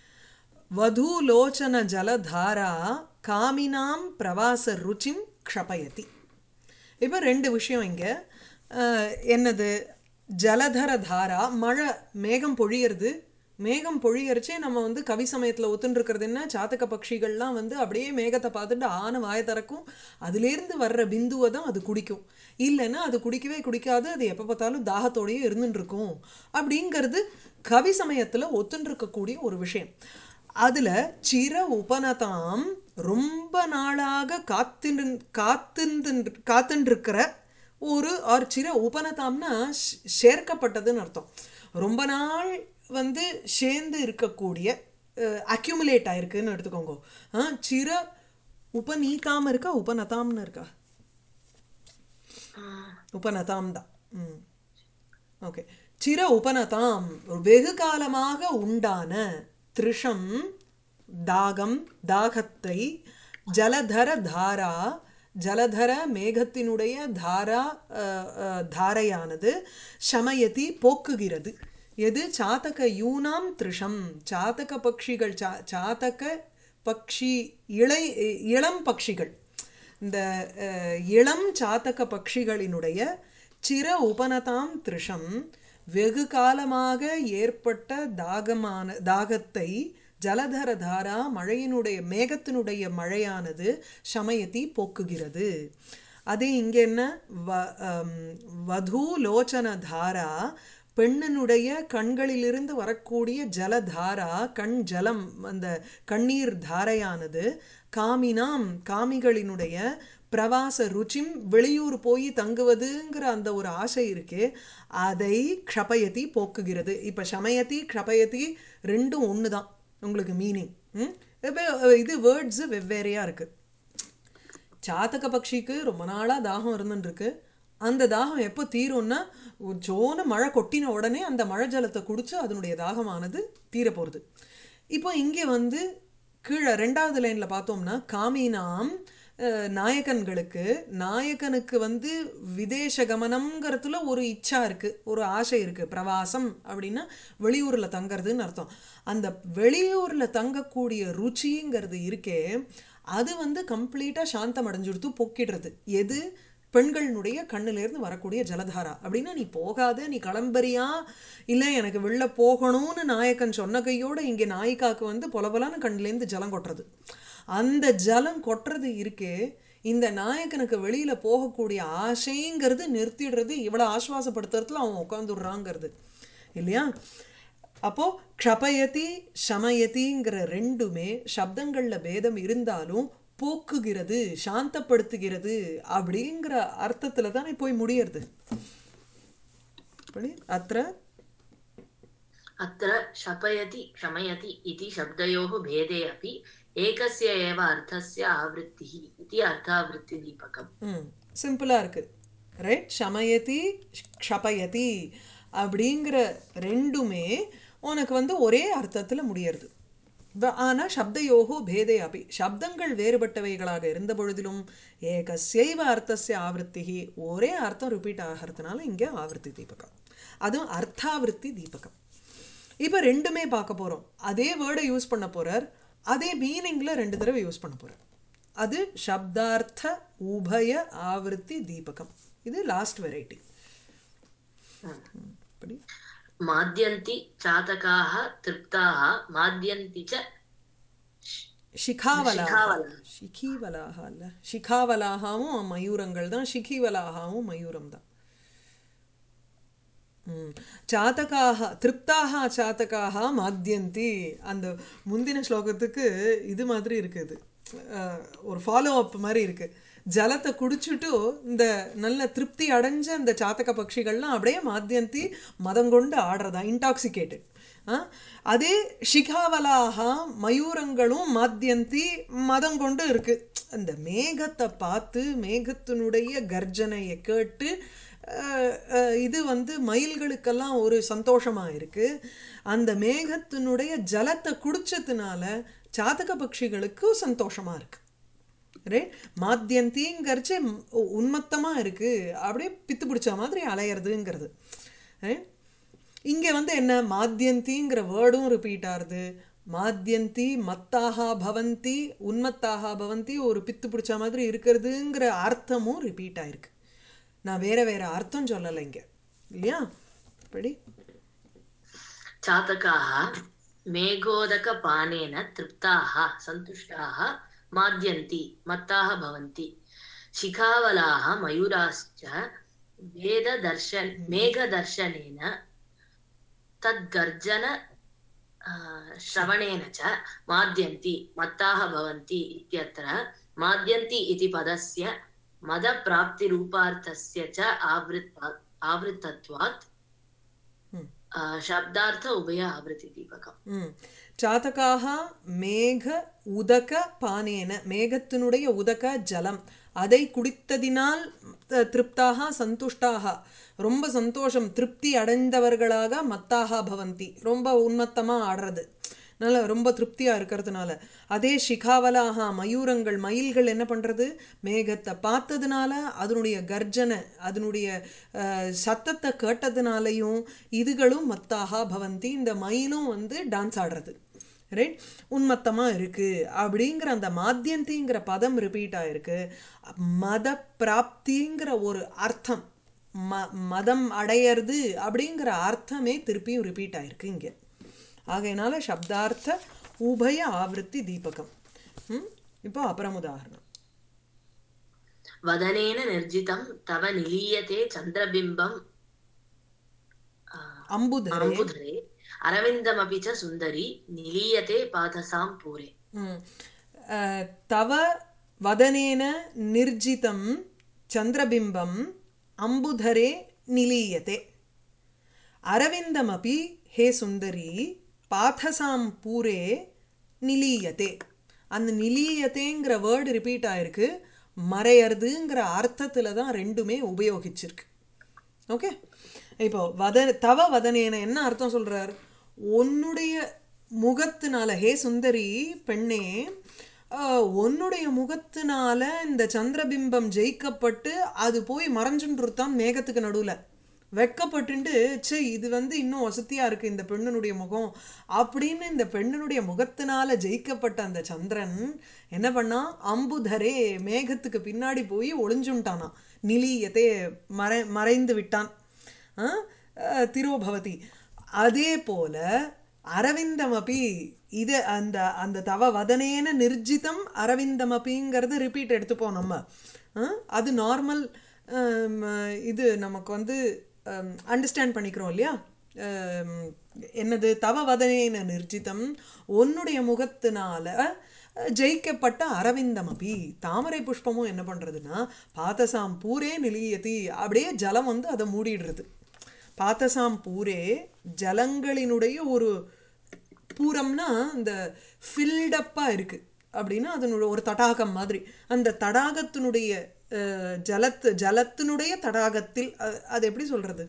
वधूलोचनजलधारा कामिनां प्रवासरुचिं क्षपयति இப்போ ரெண்டு விஷயம் இங்கே என்னது ஜலதர தாரா மழை மேகம் பொழியறது மேகம் பொழியறச்சே நம்ம வந்து கவி சமயத்தில் ஒத்துன்ருக்கிறது என்ன சாத்தக பட்சிகள்லாம் வந்து அப்படியே மேகத்தை பார்த்துட்டு ஆன வாய திறக்கும் அதுலேருந்து வர்ற பிந்துவை தான் அது குடிக்கும் இல்லைன்னா அது குடிக்கவே குடிக்காது அது எப்போ பார்த்தாலும் தாகத்தோடயே இருந்துட்டு இருக்கும் அப்படிங்கிறது கவி சமயத்தில் ஒத்துன்ருக்கக்கூடிய ஒரு விஷயம் அதில் சிர உபனதாம் ரொம்ப நாளாக காத்தின் காத்தின் காத்துருக்கிற ஒரு ஆர் சிர உபனதாம்னா ஷ்- சேர்க்கப்பட்டதுன்னு அர்த்தம் ரொம்ப நாள் வந்து சேர்ந்து இருக்கக்கூடிய அக்யூமுலேட் ஆயிருக்குன்னு எடுத்துக்கோங்க ஆ, சிர உபநீதாம் இருக்கா உபநதாம்னு இருக்கா உபநதாம் தான் ம் ஓகே சிர உபனதாம் வெகு காலமாக உண்டான திருஷம் தாகம் தாகத்தை ஜலதர தாரா ஜலதர மேகத்தினுடைய தாரா அஹ், அஹ், தாரையானது சமயத்தி போக்குகிறது எது சாத்தக யூனாம் திருஷம் சாத்தக பட்சிகள் சா சாத்தக பக்ஷி இளை இளம் பட்சிகள் இந்த அஹ், இளம் சாத்தக பட்சிகளினுடைய சிர உபனதாம் திருஷம் வெகு காலமாக ஏற்பட்ட தாகமான தாகத்தை ஜலதர தாரா மழையினுடைய மேகத்தினுடைய மழையானது சமயத்தி போக்குகிறது அதே இங்கே என்ன வ அம், வதூ லோச்சன தாரா பெண்ணினுடைய கண்களிலிருந்து வரக்கூடிய ஜலதாரா கண் ஜலம் அந்த கண்ணீர் தாரையானது காமினாம் காமிகளினுடைய பிரவாச ருச்சிம் வெளியூர் போய் தங்குவதுங்கிற அந்த ஒரு ஆசை இருக்கே அதை க்ஷபயதி போக்குகிறது இப்போ சமயத்தி க்ஷபயதி ரெண்டும் ஒன்று தான் உங்களுக்கு மீனிங் இப்போ இது வேர்ட்ஸு வெவ்வேறையாக இருக்குது சாத்தக பட்சிக்கு ரொம்ப நாளாக தாகம் இருந்துருக்கு அந்த தாகம் எப்போ தீரும்னா ஒரு ஜோன மழை கொட்டின உடனே அந்த மழை ஜலத்தை குடிச்சு அதனுடைய தாகமானது தீர போகிறது இப்போ இங்கே வந்து கீழே ரெண்டாவது லைனில் பார்த்தோம்னா காமினாம் அஹ், நாயகன்களுக்கு நாயகனுக்கு வந்து விதேச கமனம்ங்கிறதுல ஒரு இச்சா இருக்குது ஒரு ஆசை இருக்குது பிரவாசம் அப்படின்னா வெளியூரில் தங்கறதுன்னு அர்த்தம் அந்த வெளியூரில் தங்கக்கூடிய ருச்சிங்கிறது இருக்கே அது வந்து கம்ப்ளீட்டாக சாந்தம் அடைஞ்சுடுத்து பொக்கிடுறது எது பெண்களினுடைய கண்ணிலேருந்து வரக்கூடிய ஜலதாரா அப்படின்னா நீ போகாத நீ கிளம்பறியா இல்லை எனக்கு வெளில போகணும்னு நாயக்கன் சொன்ன கையோட இங்கே நாயிக்காக்கு வந்து பொலபொலான்னு கண்ணிலேருந்து ஜலம் கொட்டுறது அந்த ஜலம் கொட்டுறது இருக்கே இந்த நாயக்கனுக்கு வெளியில் போகக்கூடிய ஆசைங்கிறது நிறுத்திடுறது இவ்வளோ ஆஸ்வாசப்படுத்துறதுல அவன் உட்காந்துடுறாங்கிறது இல்லையா அப்போ க்ஷபயதி சமயதிங்கிற ரெண்டுமே சப்தங்களில் பேதம் இருந்தாலும் போக்குகிறது சாந்தப்படுத்துகிறது அப்படிங்கிற அர்த்தத்தில் தானே போய் முடியறது படி அത്ര अत्र शपयति शमयति इति शब्दयोः भेदे अपि एकस्य एव अर्थस्य आवृत्तिः इति अर्थावृत्तिदीपकम् ம் சிம்பிளாக இருக்குது ரைட் சமயதி க்ஷபயதி அப்படிங்கிற ரெண்டுமே உனக்கு வந்து ஒரே அர்த்தத்தில் முடியறது ஆனால் சப்தயோகோ பேதே அப்படி சப்தங்கள் வேறுபட்டவைகளாக இருந்த பொழுதிலும் ஏகஸ்யைவ அர்த்தஸ்ய ஆவருத்தி ஒரே அர்த்தம் ரிப்பீட் ஆகிறதுனால இங்கே ஆவர்த்தி தீபகம் அதுவும் அர்த்தாவிருத்தி தீபகம் இப்போ ரெண்டுமே பார்க்க போகிறோம் அதே வேர்டை யூஸ் பண்ண போகிறார் அதே மீனிங்கில் ரெண்டு தடவை யூஸ் பண்ண போகிறார் அது சப்தார்த்த உபய ஆவருத்தி தீபகம் இது லாஸ்ட் வெரைட்டி படி माद्यन्ति चातकाः तृप्ताः माद्यन्ति च ஷிகாவலாக शिखावलाः ஷிகிவலாக அல்ல ஷிகாவலாகவும் மயூரங்கள் தான் ஷிகிவலாகவும் மயூரம் தான் ம். சாத்தகாக திருப்தாக சாத்தகாக மாத்தியந்தி அந்த முந்தின ஸ்லோகத்துக்கு இது மாதிரி இருக்குது அஹ், ஒரு ஃபாலோ அப் மாதிரி இருக்குது ஜலத்தை குடிச்சிட்டு இந்த நல்ல திருப்தி அடைஞ்ச இந்த சாத்தக பட்சிகள்லாம் அப்படியே மாத்தியந்தி மதம் கொண்டு ஆடுறதா இன்டாக்சிகேட்டட் அதே ஷிகாவலாக மயூரங்களும் மாத்தியந்தி மதம் கொண்டு இருக்கு அந்த மேகத்தை பார்த்து மேகத்தினுடைய கர்ஜனையை கேட்டு அஹ், அஹ், இது வந்து மயில்களுக்கெல்லாம் ஒரு சந்தோஷமாக இருக்குது அந்த மேகத்தினுடைய ஜலத்தை குடிச்சதுனால சாதக பட்சிகளுக்கு சந்தோஷமாக இருக்குது ரைட் மாத்தியந்திங்கிறச்சு உன்மத்தமாக இருக்குது அப்படியே பித்து பிடிச்ச மாதிரி அலையிறதுங்கிறது ரைட் இங்கே வந்து என்ன மாத்தியந்திங்கிற வேர்டும் ரிப்பீட் ஆகுது மாத்தியந்தி மத்தாக பவந்தி உன்மத்தாக பவந்தி ஒரு பித்து பிடிச்ச மாதிரி இருக்கிறதுங்கிற அர்த்தமும் ரிப்பீட் ஆயிருக்கு நான் வேற வேற அர்த்தம் சொல்லலை இங்கே இல்லையா படி चातकाः मेघोदकपानेन तृप्ताः सन्तुष्टाः माद्यन्ति मत्ताः भवन्ति शिखावलाः मयूराश्च वेददर्शन मेघदर्शनेन तद्गर्जन आ, श्रवणेन च माद्यन्ति मत्ताः भवन्ति इत्यत्र माद्यन्ति इति पदस्य मदप्राप्तिरूपार्थस्य च आवृत् आवृत्तत्वात् ம் आ, शब्दार्थ उभय आवृत्तिदीपकम् ம் சாத்தகாக மேக உதக பானேன மேகத்தினுடைய உதக ஜலம் அதை குடித்ததினால் த- திருப்தாக சந்துஷ்டாக ரொம்ப சந்தோஷம் திருப்தி அடைந்தவர்களாக மத்தாக பவந்தி ரொம்ப உன்மத்தமாக ஆடுறது நல்ல ரொம்ப திருப்தியாக இருக்கிறதுனால அதே ஷிகாவலாக மயூரங்கள் மயில்கள் என்ன பண்ணுறது மேகத்தை பார்த்ததுனால அதனுடைய கர்ஜனை அதனுடைய அஹ், சத்தத்தை கேட்டதுனாலையும் இதுகளும் மத்தாக பவந்தி இந்த மயிலும் வந்து டான்ஸ் ஆடுறது ரைட் உன்மத்தமாக இருக்குது அப்படிங்கிற அந்த மாத்தியந்திங்கிற பதம் ரிப்பீட் ஆயிருக்கு மத பிராப்திங்கிற ஒரு அர்த்தம் ம மதம் அடையிறது அப்படிங்கிற அர்த்தமே திருப்பியும் ரிப்பீட் ஆயிருக்கு இங்கே ஆகையினால சப்தார்த்த உபய ஆவೃತ್ತಿ தீபகம் ம் இப்போ அப்புறம் உதாரணம் वदनेन निर्जितं तव निलीयते चन्द्रबिम्बम् आ, அம்புதரே अम्बुधरे अरविन्दमपि च सुन्दरी निलीयते पादसां पूरे ம். அஹ், தவ வதனேன நிர்ஜிதம் சந்திரபிம்பம் அம்புதரே நிலீயதே அரவிந்தமபி ஹே சுந்தரி பாதசாம் பூரே நிலீயதே அந்த நிலீயத்தேங்கிற வேர்டு ரிப்பீட் ஆயிருக்கு மறையறதுங்கிற அர்த்தத்தில் தான் ரெண்டுமே உபயோகிச்சிருக்கு ஓகே இப்போ வத தவ வதனேன என்ன அர்த்தம் சொல்றார் உன்னுடைய முகத்தினால ஹே சுந்தரி பெண்ணே ஆஹ், உன்னுடைய முகத்தினால இந்த சந்திரபிம்பம் ஜெயிக்கப்பட்டு அது போய் மறைஞ்சுன்றுத்தான் மேகத்துக்கு நடுவில் வெக்கப்பட்டுண்டு ச்சே இது வந்து இன்னும் வசதியா இருக்கு இந்த பெண்ணினுடைய முகம் அப்படின்னு இந்த பெண்ணினுடைய முகத்தினால ஜெயிக்கப்பட்ட அந்த சந்திரன் என்ன பண்ணா அம்புதரே மேகத்துக்கு பின்னாடி போய் ஒளிஞ்சுட்டானாம் நிலியத்தே மறை மறைந்து விட்டான் ஆ? அஹ், திரோபவதி அதே போல அரவிந்தமபி இது அந்த அந்த தவ வதனேன நிர்ஜிதம் அரவிந்தமபிங்கிறது ரிப்பீட் எடுத்துப்போம் நம்ம ஆ? அது நார்மல் இது நமக்கு வந்து அண்டர்ஸ்டாண்ட் பண்ணிக்கிறோம் இல்லையா ஆம், என்னது தவ வதனேன நிர்ஜிதம் உன்னுடைய முகத்தினால அஹ், ஜெயிக்கப்பட்ட அரவிந்தம் அபி தாமரை புஷ்பமும் என்ன பண்ணுறதுன்னா பாதசாம் பூரே நிலியதி அப்படியே ஜலம் வந்து அதை மூடிடுறது பாத்தசாம் பூரே ஜலங்களினுடைய ஒரு பூரம்னா இந்த ஃபில்டப்பாக இருக்குது அப்படின்னா அதனுடைய ஒரு தடாகம் மாதிரி அந்த தடாகத்தினுடைய அஹ், ஜலத்து ஜலத்தினுடைய தடாகத்தில் அ- அது எப்படி சொல்கிறது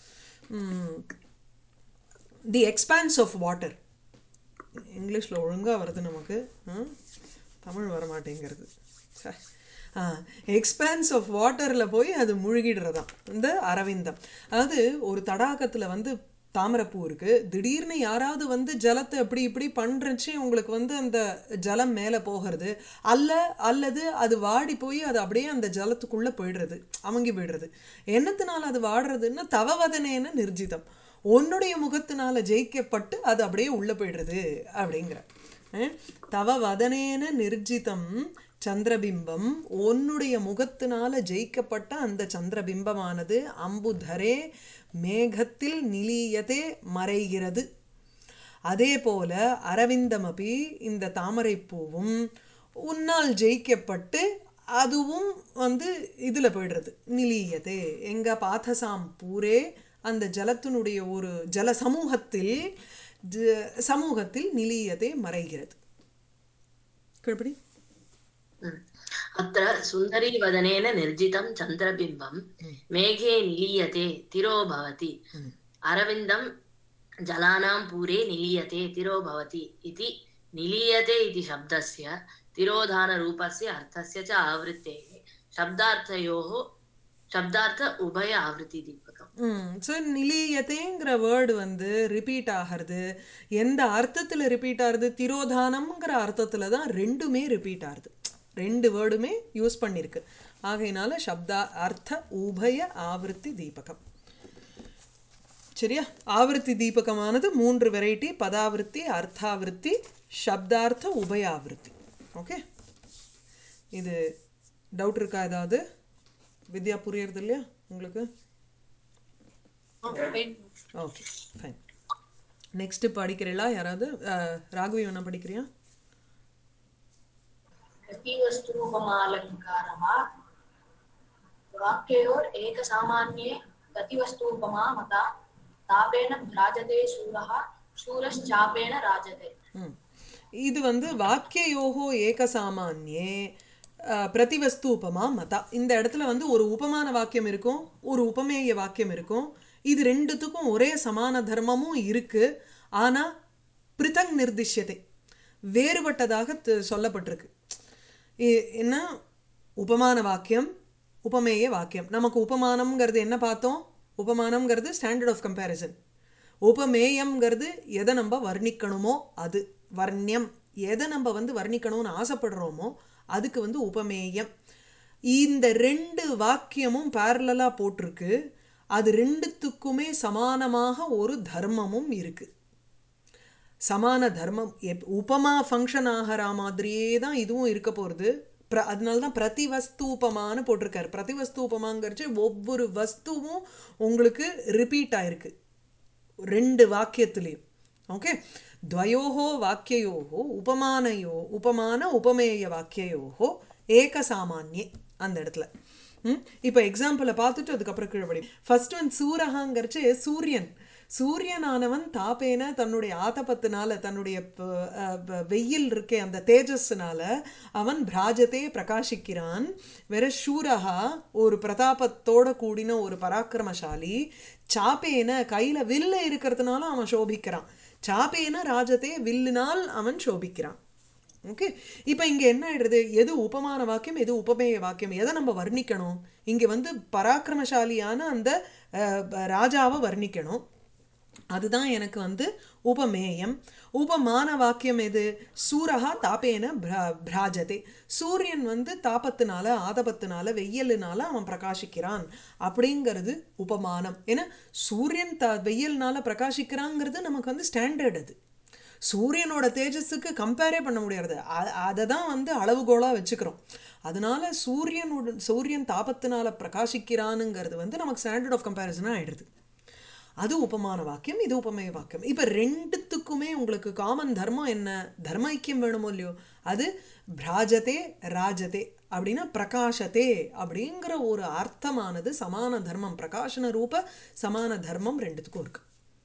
தி எக்ஸ்பான்ஸ் ஆஃப் வாட்டர் இங்கிலீஷில் ஒழுங்காக வருது நமக்கு ஆ? தமிழ் வர மாட்டேங்கிறது எக்ஸ்பான்ஸ் ஆஃப் வாட்டரில் போய் அது முழுகிடுறதாம் இந்த அரவிந்தம் அதாவது ஒரு தடாகத்தில் வந்து தாமரைப்பூ இருக்குது திடீர்னு யாராவது வந்து ஜலத்தை இப்படி இப்படி பண்ணுறச்சே உங்களுக்கு வந்து அந்த ஜலம் மேலே போகிறது அல்ல அல்லது அது வாடி போய் அது அப்படியே அந்த ஜலத்துக்குள்ளே போயிடுறது அமுங்கி போயிடுறது என்னத்தினால அது வாடுறதுன்னா தவவதனேன நிர்ஜிதம் உன்னுடைய முகத்தினால ஜெயிக்கப்பட்டு அது அப்படியே உள்ளே போயிடுறது அப்படிங்கிற அஹ், தவ வதனேன நிர்ஜிதம் சந்திரபிம்பம் உன்னுடைய முகத்தினால ஜெயிக்கப்பட்ட அந்த சந்திரபிம்பமானது அம்புதரே மேகத்தில் நிலியதே மறைகிறது அதே போல அரவிந்தமபி இந்த தாமரைப்பூவும் உன்னால் ஜெயிக்கப்பட்டு அதுவும் வந்து இதில் போயிடுறது நிலீயதே எங்க பாத்தசாம் பூரே அந்த ஜலத்தினுடைய ஒரு ஜல சமூகத்தில் ஜ- சமூகத்தில் நிலீயதே மறைகிறது கீழ்படி अत्र सुन्दरीवदनेन निर्जितं चन्द्रबिम्बं मेघे निलीयते तिरो भवति अरविन्दं जलानां पूरे निलीयते तिरो भवति इति निलीयते इति शब्दस्य तिरोधानरूपस्य अर्थस्य च आवृत्तेः शब्दार्थयोः शब्दार्थ उभय आवृत्तिदीपकम् ம் ஸோ நிலீயத்தேங்கிற வேர்டு வந்து ரிப்பீட் ஆகிறது எந்த அர்த்தத்தில் ரிப்பீட் ஆகுது திரோதானம்ங்கிற அர்த்தத்தில் தான் ரெண்டுமே ரிப்பீட் ஆகுது ரெண்டு வேர்டுமே யூஸ் பண்ணியிருக்கு ஆகையினால சப்தா அர்த்த உபய ஆவர்த்தி தீபகம் சரியா ஆவர்த்தி தீபகமானது மூன்று வெரைட்டி பதாவிருத்தி அர்த்தாவிருத்தி சப்தார்த்த உபயாவிருத்தி ஓகே இது டவுட் இருக்கா ஏதாவது வித்யா புரியறது இல்லையா உங்களுக்கு ஓகே ஃபைன் நெக்ஸ்ட் படிக்கிறீங்களா யாராவது அஹ், ராகவி ஒன்றா படிக்கிறியா गतिवस्तूपमालङ्कारः वाक्ययोर् एकसामान्ये गतिवस्तूपमा मता तापेन भ्राजते शूरः शूरश्चापेन राजते ம் இது வந்து வாக்கியயோகோ ஏகசாமான்யே அஹ், பிரதிவஸ்து உபமா மதா இந்த இடத்துல வந்து ஒரு உபமான வாக்கியம் இருக்கும் ஒரு உபமேய வாக்கியம் இருக்கும் இது ரெண்டுத்துக்கும் ஒரே சமான தர்மமும் இருக்கு ஆனா பிரிதங் நிர்திஷ்யத்தை வேறுபட்டதாக த- சொல்லப்பட்டிருக்கு இ- என்ன உபமான வாக்கியம் உபமேய வாக்கியம் நமக்கு உபமானம்ங்கிறது என்ன பார்த்தோம் உபமானம்ங்கிறது ஸ்டாண்டர்ட் ஆஃப் கம்பேரிசன் உபமேயம்ங்கிறது எதை நம்ம வர்ணிக்கணுமோ அது வர்ணியம் எதை நம்ம வந்து வர்ணிக்கணும்னு ஆசைப்படுறோமோ அதுக்கு வந்து உபமேயம் இந்த ரெண்டு வாக்கியமும் பேரலாக போட்டிருக்கு அது ரெண்டுத்துக்குமே சமானமாக ஒரு தர்மமும் இருக்குது சமான தர்மம் எப் உபமா ஃபங்க்ஷன் ஆகிற மாதிரியே தான் இதுவும் இருக்க போகிறது பிர அதனால தான் பிரதிவஸ்தூபமான்னு போட்டிருக்காரு பிரதிவஸ்தூபமாங்கிறச்சு ஒவ்வொரு வஸ்துவும் உங்களுக்கு ரிப்பீட் ஆயிருக்கு ரெண்டு வாக்கியத்துலேயும் ஓகே துவயோகோ வாக்கியயோகோ உபமானயோ உபமான உபமேய வாக்கியயோகோ ஏகசாமான்யே அந்த இடத்துல ம் இப்போ எக்ஸாம்பிளை பார்த்துட்டு அதுக்கப்புறம் கீழே படி ஃபர்ஸ்ட் ஒன் சூரகாங்கிறச்சு சூரியன் சூரியனானவன் தாப்பேன தன்னுடைய ஆதபத்தினால தன்னுடைய ப- அஹ் ப- வெயில் இருக்கே அந்த தேஜஸ்னால அவன் பிராஜத்தே பிரகாசிக்கிறான் வேற சூரகா ஒரு பிரதாபத்தோட கூடின ஒரு பராக்கிரமசாலி சாப்பேன கையில வில்லு இருக்கிறதுனால அவன் சோபிக்கிறான் சாப்பேன ராஜத்தே வில்லினால் அவன் சோபிக்கிறான் ஓகே இப்போ இங்கே என்ன ஆயிடுறது எது உபமான வாக்கியம் எது உபமேய வாக்கியம் எதை நம்ம வர்ணிக்கணும் இங்கே வந்து பராக்கிரமசாலியான அந்த அஹ், ப- ராஜாவை வர்ணிக்கணும் அதுதான் எனக்கு வந்து உபமேயம் உபமான வாக்கியம் எது சூரகா தாப்பேன பிரா பிராஜதே சூரியன் வந்து தாபத்தினால ஆதபத்தினால வெயிலினால அவன் பிரகாசிக்கிறான் அப்படிங்கிறது உபமானம் ஏன்னா சூரியன் த வெயில்னால பிரகாசிக்கிறாங்கிறது நமக்கு வந்து ஸ்டாண்டர்ட் அது சூரியனோட தேஜஸுக்கு கம்பேரே பண்ண முடியாது அதை தான் வந்து அளவுகோலாக வச்சுக்கிறோம் அதனால சூரியனோட சூரியன் தாபத்தினால பிரகாசிக்கிறானுங்கிறது வந்து நமக்கு ஸ்டாண்டர்ட் ஆஃப் கம்பேரிசனாக ஆயிடுது அது உபமான வாக்கியம் இது உபமேய வாக்கியம் இப்போ ரெண்டுத்துக்குமே உங்களுக்கு காமன் தர்மம் என்ன தர்ம ஐக்கியம் வேணுமோ இல்லையோ அது பிராஜதே ராஜதே அப்படின்னா பிரகாசத்தே அப்படிங்கிற ஒரு அர்த்தமானது சமான தர்மம் பிரகாசன ரூப சமான தர்மம் ரெண்டுத்துக்கும் இருக்கு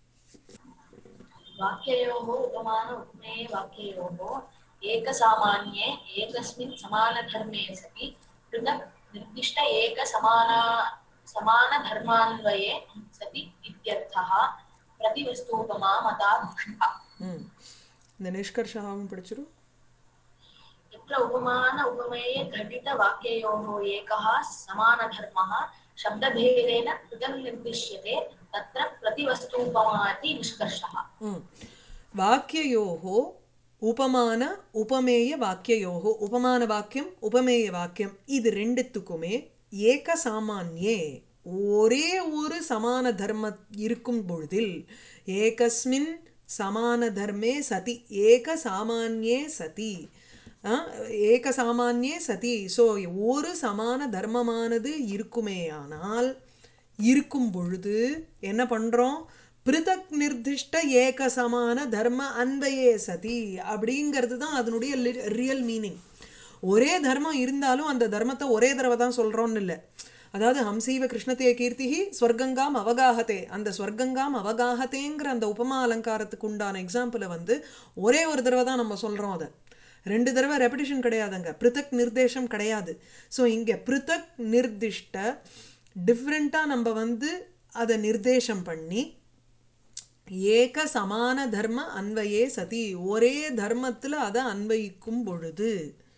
वाक्ययोः उपमान उपमेये वाक्ययोः एकसामान्ये एकस्मिन् समानधर्मे सति पृथक् निर्दिष्ट एकसमाना समानधर्मान्वये सति इत्यर्थः प्रतिवस्तूपमा मता दुष्टा ம் இந்த நிஷ்கர்ஷாவும் படிச்சிடும் यत्र उपमान उपमेये घटितवाक्ययोः एकः समानधर्मः शब्दभेदेन पृथक् निर्दिश्यते तत्र प्रतिवस्तूपमा इति निष्कर्षः ம் வாக்கியயோகோ உபமான உபமேய வாக்கியயோகோ உபமான வாக்கியம் உபமேய வாக்கியம் இது ரெண்டுத்துக்குமே ஏக சாமான்யே ஒரே ஒரு சமான தர்ம இருக்கும் பொழுதில் ஏகஸ்மின் சமான தர்மே சதி ஏக சாமான்யே சதி ஆ, ஏக சாமான்யே சதி ஸோ ஒரு சமான தர்மமானது இருக்குமேயானால் இருக்கும் பொழுது என்ன பண்ணுறோம் பிருதக் நிர்திஷ்ட ஏக சமான தர்ம அன்பையே சதி அப்படிங்கிறது தான் அதனுடைய ரியல் மீனிங் ஒரே தர்மம் இருந்தாலும் அந்த தர்மத்தை ஒரே தடவை தான் சொல்கிறோன்னு இல்லை அதாவது ஹம்சீவ கிருஷ்ணத்தைய கீர்த்திஹி ஸ்வர்கங்காம் அவகாகத்தே அந்த ஸ்வர்கங்காம் அவகாகத்தேங்கிற அந்த உபமா அலங்காரத்துக்கு உண்டான எக்ஸாம்பிளை வந்து ஒரே ஒரு தடவை தான் நம்ம சொல்கிறோம் அதை ரெண்டு தடவை ரெப்படிஷன் கிடையாதுங்க பிருத்தக் நிர்தேசம் கிடையாது ஸோ இங்கே பிருத்தக் நிர்திஷ்ட டிஃப்ரெண்ட்டாக நம்ம வந்து அதை நிர்தேசம் பண்ணி ஏக சமான தர்ம அன்வயே சதி ஒரே தர்மத்தில் அதை அன்வயிக்கும் பொழுது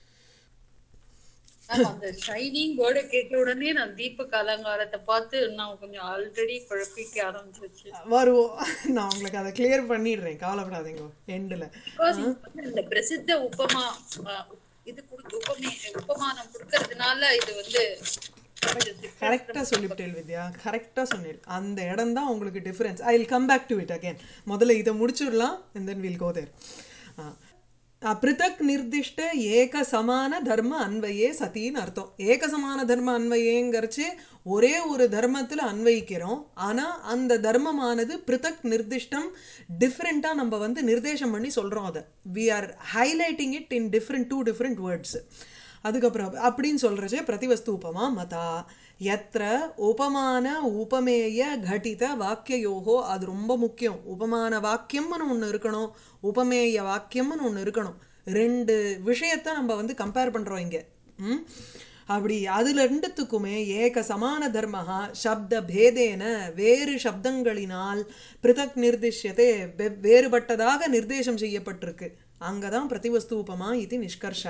மேம், அந்த ஷைனிங் வேர்டை கேட்ட உடனே நான் தீபக் அலங்காரத்தை பார்த்து நான் கொஞ்சம் ஆல்ரெடி குழப்பிக்க ஆரம்பிச்சிருச்சு வருவோம் நான் உங்களுக்கு அதை கிளியர் பண்ணிடுறேன் கவலைப்படாதீங்க எண்டில் பிகாஸ் இந்த பிரசித்த உபமா அஹ், இது கொடுத்து உபமே உபமானம் கொடுக்கறதுனால இது வந்து கொஞ்சம் different. கரெக்டாக சொல்லிவிட்டேன் வித்யா கரெக்டாக சொன்னேன் அந்த இடம் தான் உங்களுக்கு difference I will come back to it again முதல்ல இதை முடிச்சுடலாம் அண்ட் தென் வில் கோ தேர் பிருத்தக் நிர்திஷ்ட ஏக சமான தர்ம அன்வயே சத்தின்னு அர்த்தம் ஏக சமான தர்ம அன்வயேங்கிறச்சு ஒரே ஒரு தர்மத்தில் அன்வயிக்கிறோம் ஆனால் அந்த தர்மமானது பிருத்தக் நிர்திஷ்டம் டிஃப்ரெண்ட்டாக நம்ம வந்து நிர்தேசம் பண்ணி சொல்கிறோம் அதை we are highlighting it in different two different words அதுக்கப்புறம் அப்படின்னு சொல்கிறச்சே பிரதிவஸ்து உபமா மதா எத்திர உபமான உபமேய கடித வாக்கியோகோ அது ரொம்ப முக்கியம் உபமான வாக்கியம்னு ஒன்று இருக்கணும் உபமேய வாக்கியம்னு ஒன்று இருக்கணும் ரெண்டு விஷயத்தை நம்ம வந்து கம்பேர் பண்ணுறோம் இங்கே ம் அப்படி அதுல ரெண்டுத்துக்குமே ஏக சமான தர்மஹா சப்த பேதேன வேறு சப்தங்களினால் பிருதக் நிர்திஷ்யத்தை வெவ்- வேறுபட்டதாக நிர்தேசம் செய்யப்பட்டிருக்கு அங்கே தான் பிரதிவஸ்து உபமா இது நிஷ்கர்ஷா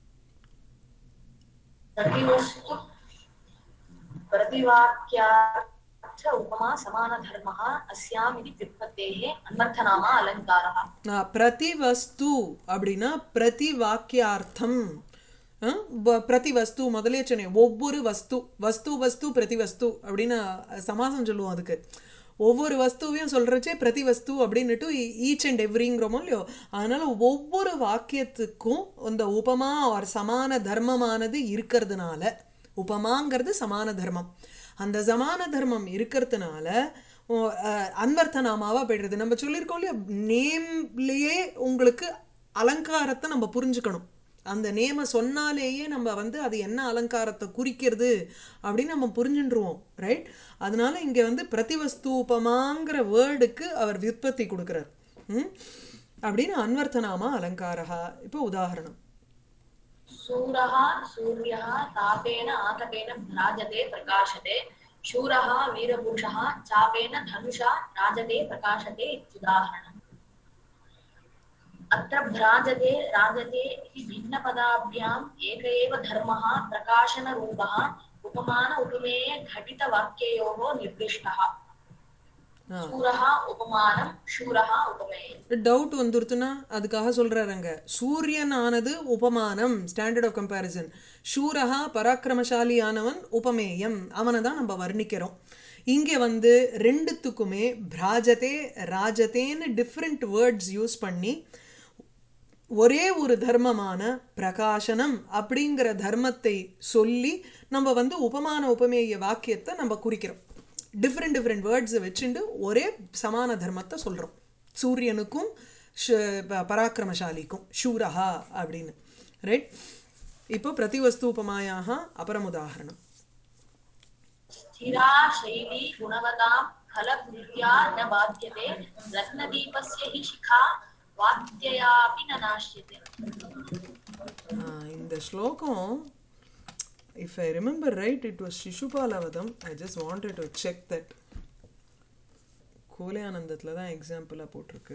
प्रतिवस्तु प्रतिवाक्यार्थ उपमा समानधर्मः अस्याम् इति व्युत्पत्तेः अन्वर्थनामा अलङ्कारः நான் பிரதிவஸ்து அப்படின்னா பிரதி வாக்கியார்த்தம் அஹ், வ- பிரதி வஸ்து முதலே சொன்னேன் ஒவ்வொரு வஸ்து வஸ்து வஸ்து பிரதி வஸ்து அப்படின்னு சமாசம் சொல்லுவோம் அதுக்கு ஒவ்வொரு வஸ்துவையும் சொல்கிறச்சே பிரதி வஸ்து அப்படின்னுட்டு ஈச் அண்ட் எவ்ரிங்கிறோமோ இல்லையோ அதனால் ஒவ்வொரு வாக்கியத்துக்கும் அந்த உபமா ஒரு சமான தர்மமானது இருக்கிறதுனால உபமாங்கிறது சமான தர்மம் அந்த சமான தர்மம் இருக்கிறதுனால ஓ, அஹ், அன்வர்த்தனாமாவாக போய்டுறது நம்ம சொல்லியிருக்கோம் இல்லையா நேம்லேயே உங்களுக்கு அலங்காரத்தை நம்ம புரிஞ்சுக்கணும் அந்த நேமை சொன்னாலேயே நம்ம வந்து அது என்ன அலங்காரத்தை குறிக்கிறது அப்படின்னு நம்ம புரிஞ்சுட்டுருவோம் ரைட் அதனால இங்கே வந்து பிரதிவஸ்தூபமாங்கிற வேர்டுக்கு அவர் விற்பத்தி கொடுக்குறார் ம் அப்படின்னு அன்வர்த்தனாமா அலங்காரா இப்போ உதாரணம் सूरः सूर्यः तापेन आतपेन भ्राजते प्रकाशते शूरः वीरपुरुषः चापेन धनुषा राजते प्रकाशते इत्युदाहरणम् अत्र भ्राजते राजते इति भिन्नपदाभ्याम् एक एव धर्मः प्रकाशनरूपः उपमान उपमेय घटितवाक्ययोः निर्दिष्टः ஆ सूरः उपमानं शूरः उपमेयम् டவுட் வந்துருத்துன்னா அதுக்காக சொல்கிறாருங்க சூரியனானது உபமானம் ஸ்டாண்டர்ட் ஆஃப் கம்பேரிசன் சூரஹா பராக்கிரமசாலியானவன் உபமேயம் அவனை தான் நம்ம வர்ணிக்கிறோம் இங்கே வந்து ரெண்டுத்துக்குமே பிராஜதே ராஜதேன்னு டிஃப்ரெண்ட் வேர்ட்ஸ் யூஸ் பண்ணி ஒரே ஒரு தர்மமான பிரகாசனம் அப்படிங்கிற தர்மத்தை சொல்லி நம்ம வந்து உபமான உபமேய வாக்கியத்தை நம்ம குறிக்கிறோம் டிஃப்ரெண்ட் டிஃப்ரெண்ட் வேர்ட்ஸை வச்சுட்டு ஒரே சமான தர்மத்தை சொல்கிறோம் சூரியனுக்கும் ஷ- ப- பராக்கிரமசாலிக்கும் ஷூரஹா அப்படின்னு ரைட் இப்போ பிரதிவஸ்து உபமாயாக அபரம் உதாரணம் स्थिरा शैली गुणवतां फलभूत्या न बाध्यते रत्नदीपस्य हि शिखा वाद्ययापि न नाश्यते ஆஹ் இந்த ஸ்லோகம் if I remember right it was Shishupalavadham I just wanted to check that கோலையானந்தத்தில் தான் எக்ஸாம்பிளாக போட்டிருக்கு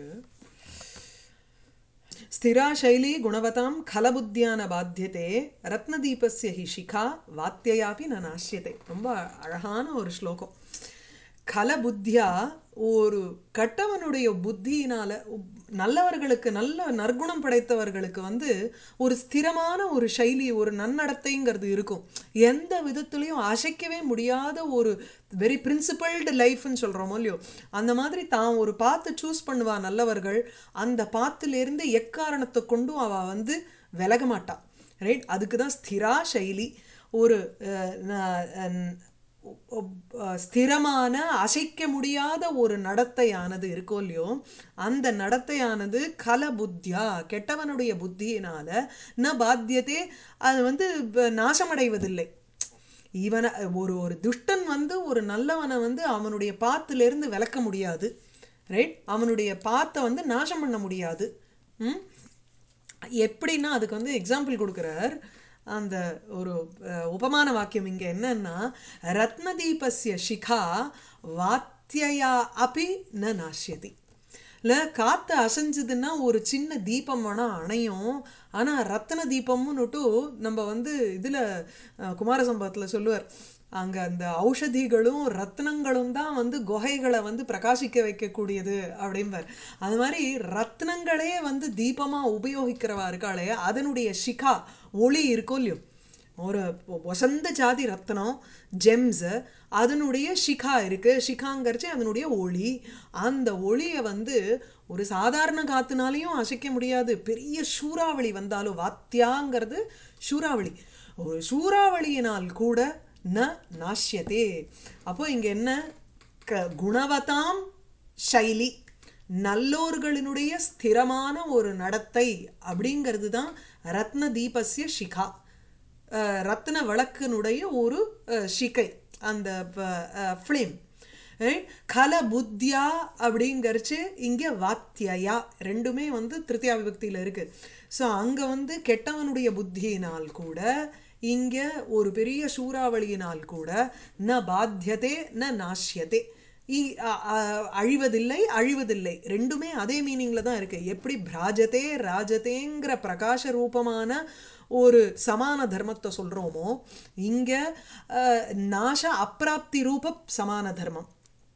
ஸ்திரா சைலி குணவதாம் கலபுத்தியான பாத்தியதே ரத்னதீபஸ்ய ஹி சிகா வாத்தியாபி ந நாசியத்தை ரொம்ப அழகான ஒரு ஸ்லோகம் கலபுத்தியா ஒரு கட்டவனுடைய புத்தியினால உப்- நல்லவர்களுக்கு நல்ல நற்குணம் படைத்தவர்களுக்கு வந்து ஒரு ஸ்திரமான ஒரு சைலி ஒரு நன்னடத்தைங்கிறது இருக்கும் எந்த விதத்துலையும் அசைக்கவே முடியாத ஒரு வெரி பிரின்சிபல்டு லைஃப்னு சொல்கிறோமோ இல்லையோ அந்த மாதிரி தான் ஒரு பாத்து சூஸ் பண்ணுவா நல்லவர்கள் அந்த பாத்துலேருந்து எக்காரணத்தை கொண்டும் அவள் வந்து விலக மாட்டா ரைட் அதுக்கு தான் ஸ்திரா சைலி ஒரு அஹ், ந- அஹ், அஹ், ஸ்திரமான அசைக்க முடியாத ஒரு நடத்தையானது இருக்கோ இல்லையோ அந்த நடத்தையானது கல புத்தியா கெட்டவனுடைய புத்தியினால ந பாத்தியதே அது வந்து ப- நாசமடைவதில்லை இவனை ஒரு ஒரு துஷ்டன் வந்து ஒரு நல்லவனை வந்து அவனுடைய பாத்திலிருந்து விலக்க முடியாது ரைட் அவனுடைய பாத்தை வந்து நாசம் பண்ண முடியாது ம் எப்படின்னா அதுக்கு வந்து எக்ஸாம்பிள் கொடுக்குறார் அந்த ஒரு அஹ், உபமான வாக்கியம் இங்கே என்னன்னா ரத்னதீபஸ்ய சிகா வாத்தியா அபி ந நாஷ்யதி இல்லை காற்று அசைஞ்சதுன்னா ஒரு சின்ன தீபம் வேணால் அணையும் ஆனால் ரத்தன தீபம்னுட்டு நம்ம வந்து இதில் குமாரசம்பவத்தில் சொல்லுவார் அங்கே அந்த ஔஷதிகளும் ரத்னங்களும் தான் வந்து குகைகளை வந்து பிரகாசிக்க வைக்கக்கூடியது அப்படிம்பார் அது மாதிரி ரத்னங்களே வந்து தீபமாக உபயோகிக்கிறவா இருக்காளே அதனுடைய சிகா ஒளி இருக்கும் இல்லையோ ஒரு வசந்த ஜாதி ரத்னம் ஜெம்ஸு அதனுடைய ஷிகா இருக்குது ஷிகாங்கிறச்சு அதனுடைய ஒளி அந்த ஒளியை வந்து ஒரு சாதாரண காத்துனாலையும் அசைக்க முடியாது பெரிய சூறாவளி வந்தாலும் வாத்தியாங்கிறது சூறாவளி ஒரு சூறாவளியினால் கூட ந நாஷ்யதே அப்போ இங்கே என்ன க குணவதாம் சைலி நல்லோர்களினுடைய ஸ்திரமான ஒரு நடத்தை அப்படிங்கிறது தான் ரத்ன தீபஸ்ய ஷிகா அஹ், ரத்ன விளக்கினுடைய ஒரு அஹ், ஷிகை அந்த ஃப்ளேம் கல புத்தியா அப்படிங்கிறச்சு இங்கே வாத்தியா ரெண்டுமே வந்து திருத்தியா விபக்தியில் இருக்குது ஸோ அங்கே வந்து கெட்டவனுடைய புத்தியினால் கூட இங்கே ஒரு பெரிய சூறாவளியினால் கூட ந பாத்தியதே ந நாஷ்யதே இ- அ- அ- அழிவதில்லை அழிவதில்லை ரெண்டுமே அதே மீனிங்கில் தான் இருக்குது எப்படி பிராஜதே ராஜதேங்கிற பிரகாச ரூபமான ஒரு சமான தர்மத்தை சொல்கிறோமோ இங்கே நாச அப்பிராப்தி ரூப சமான தர்மம்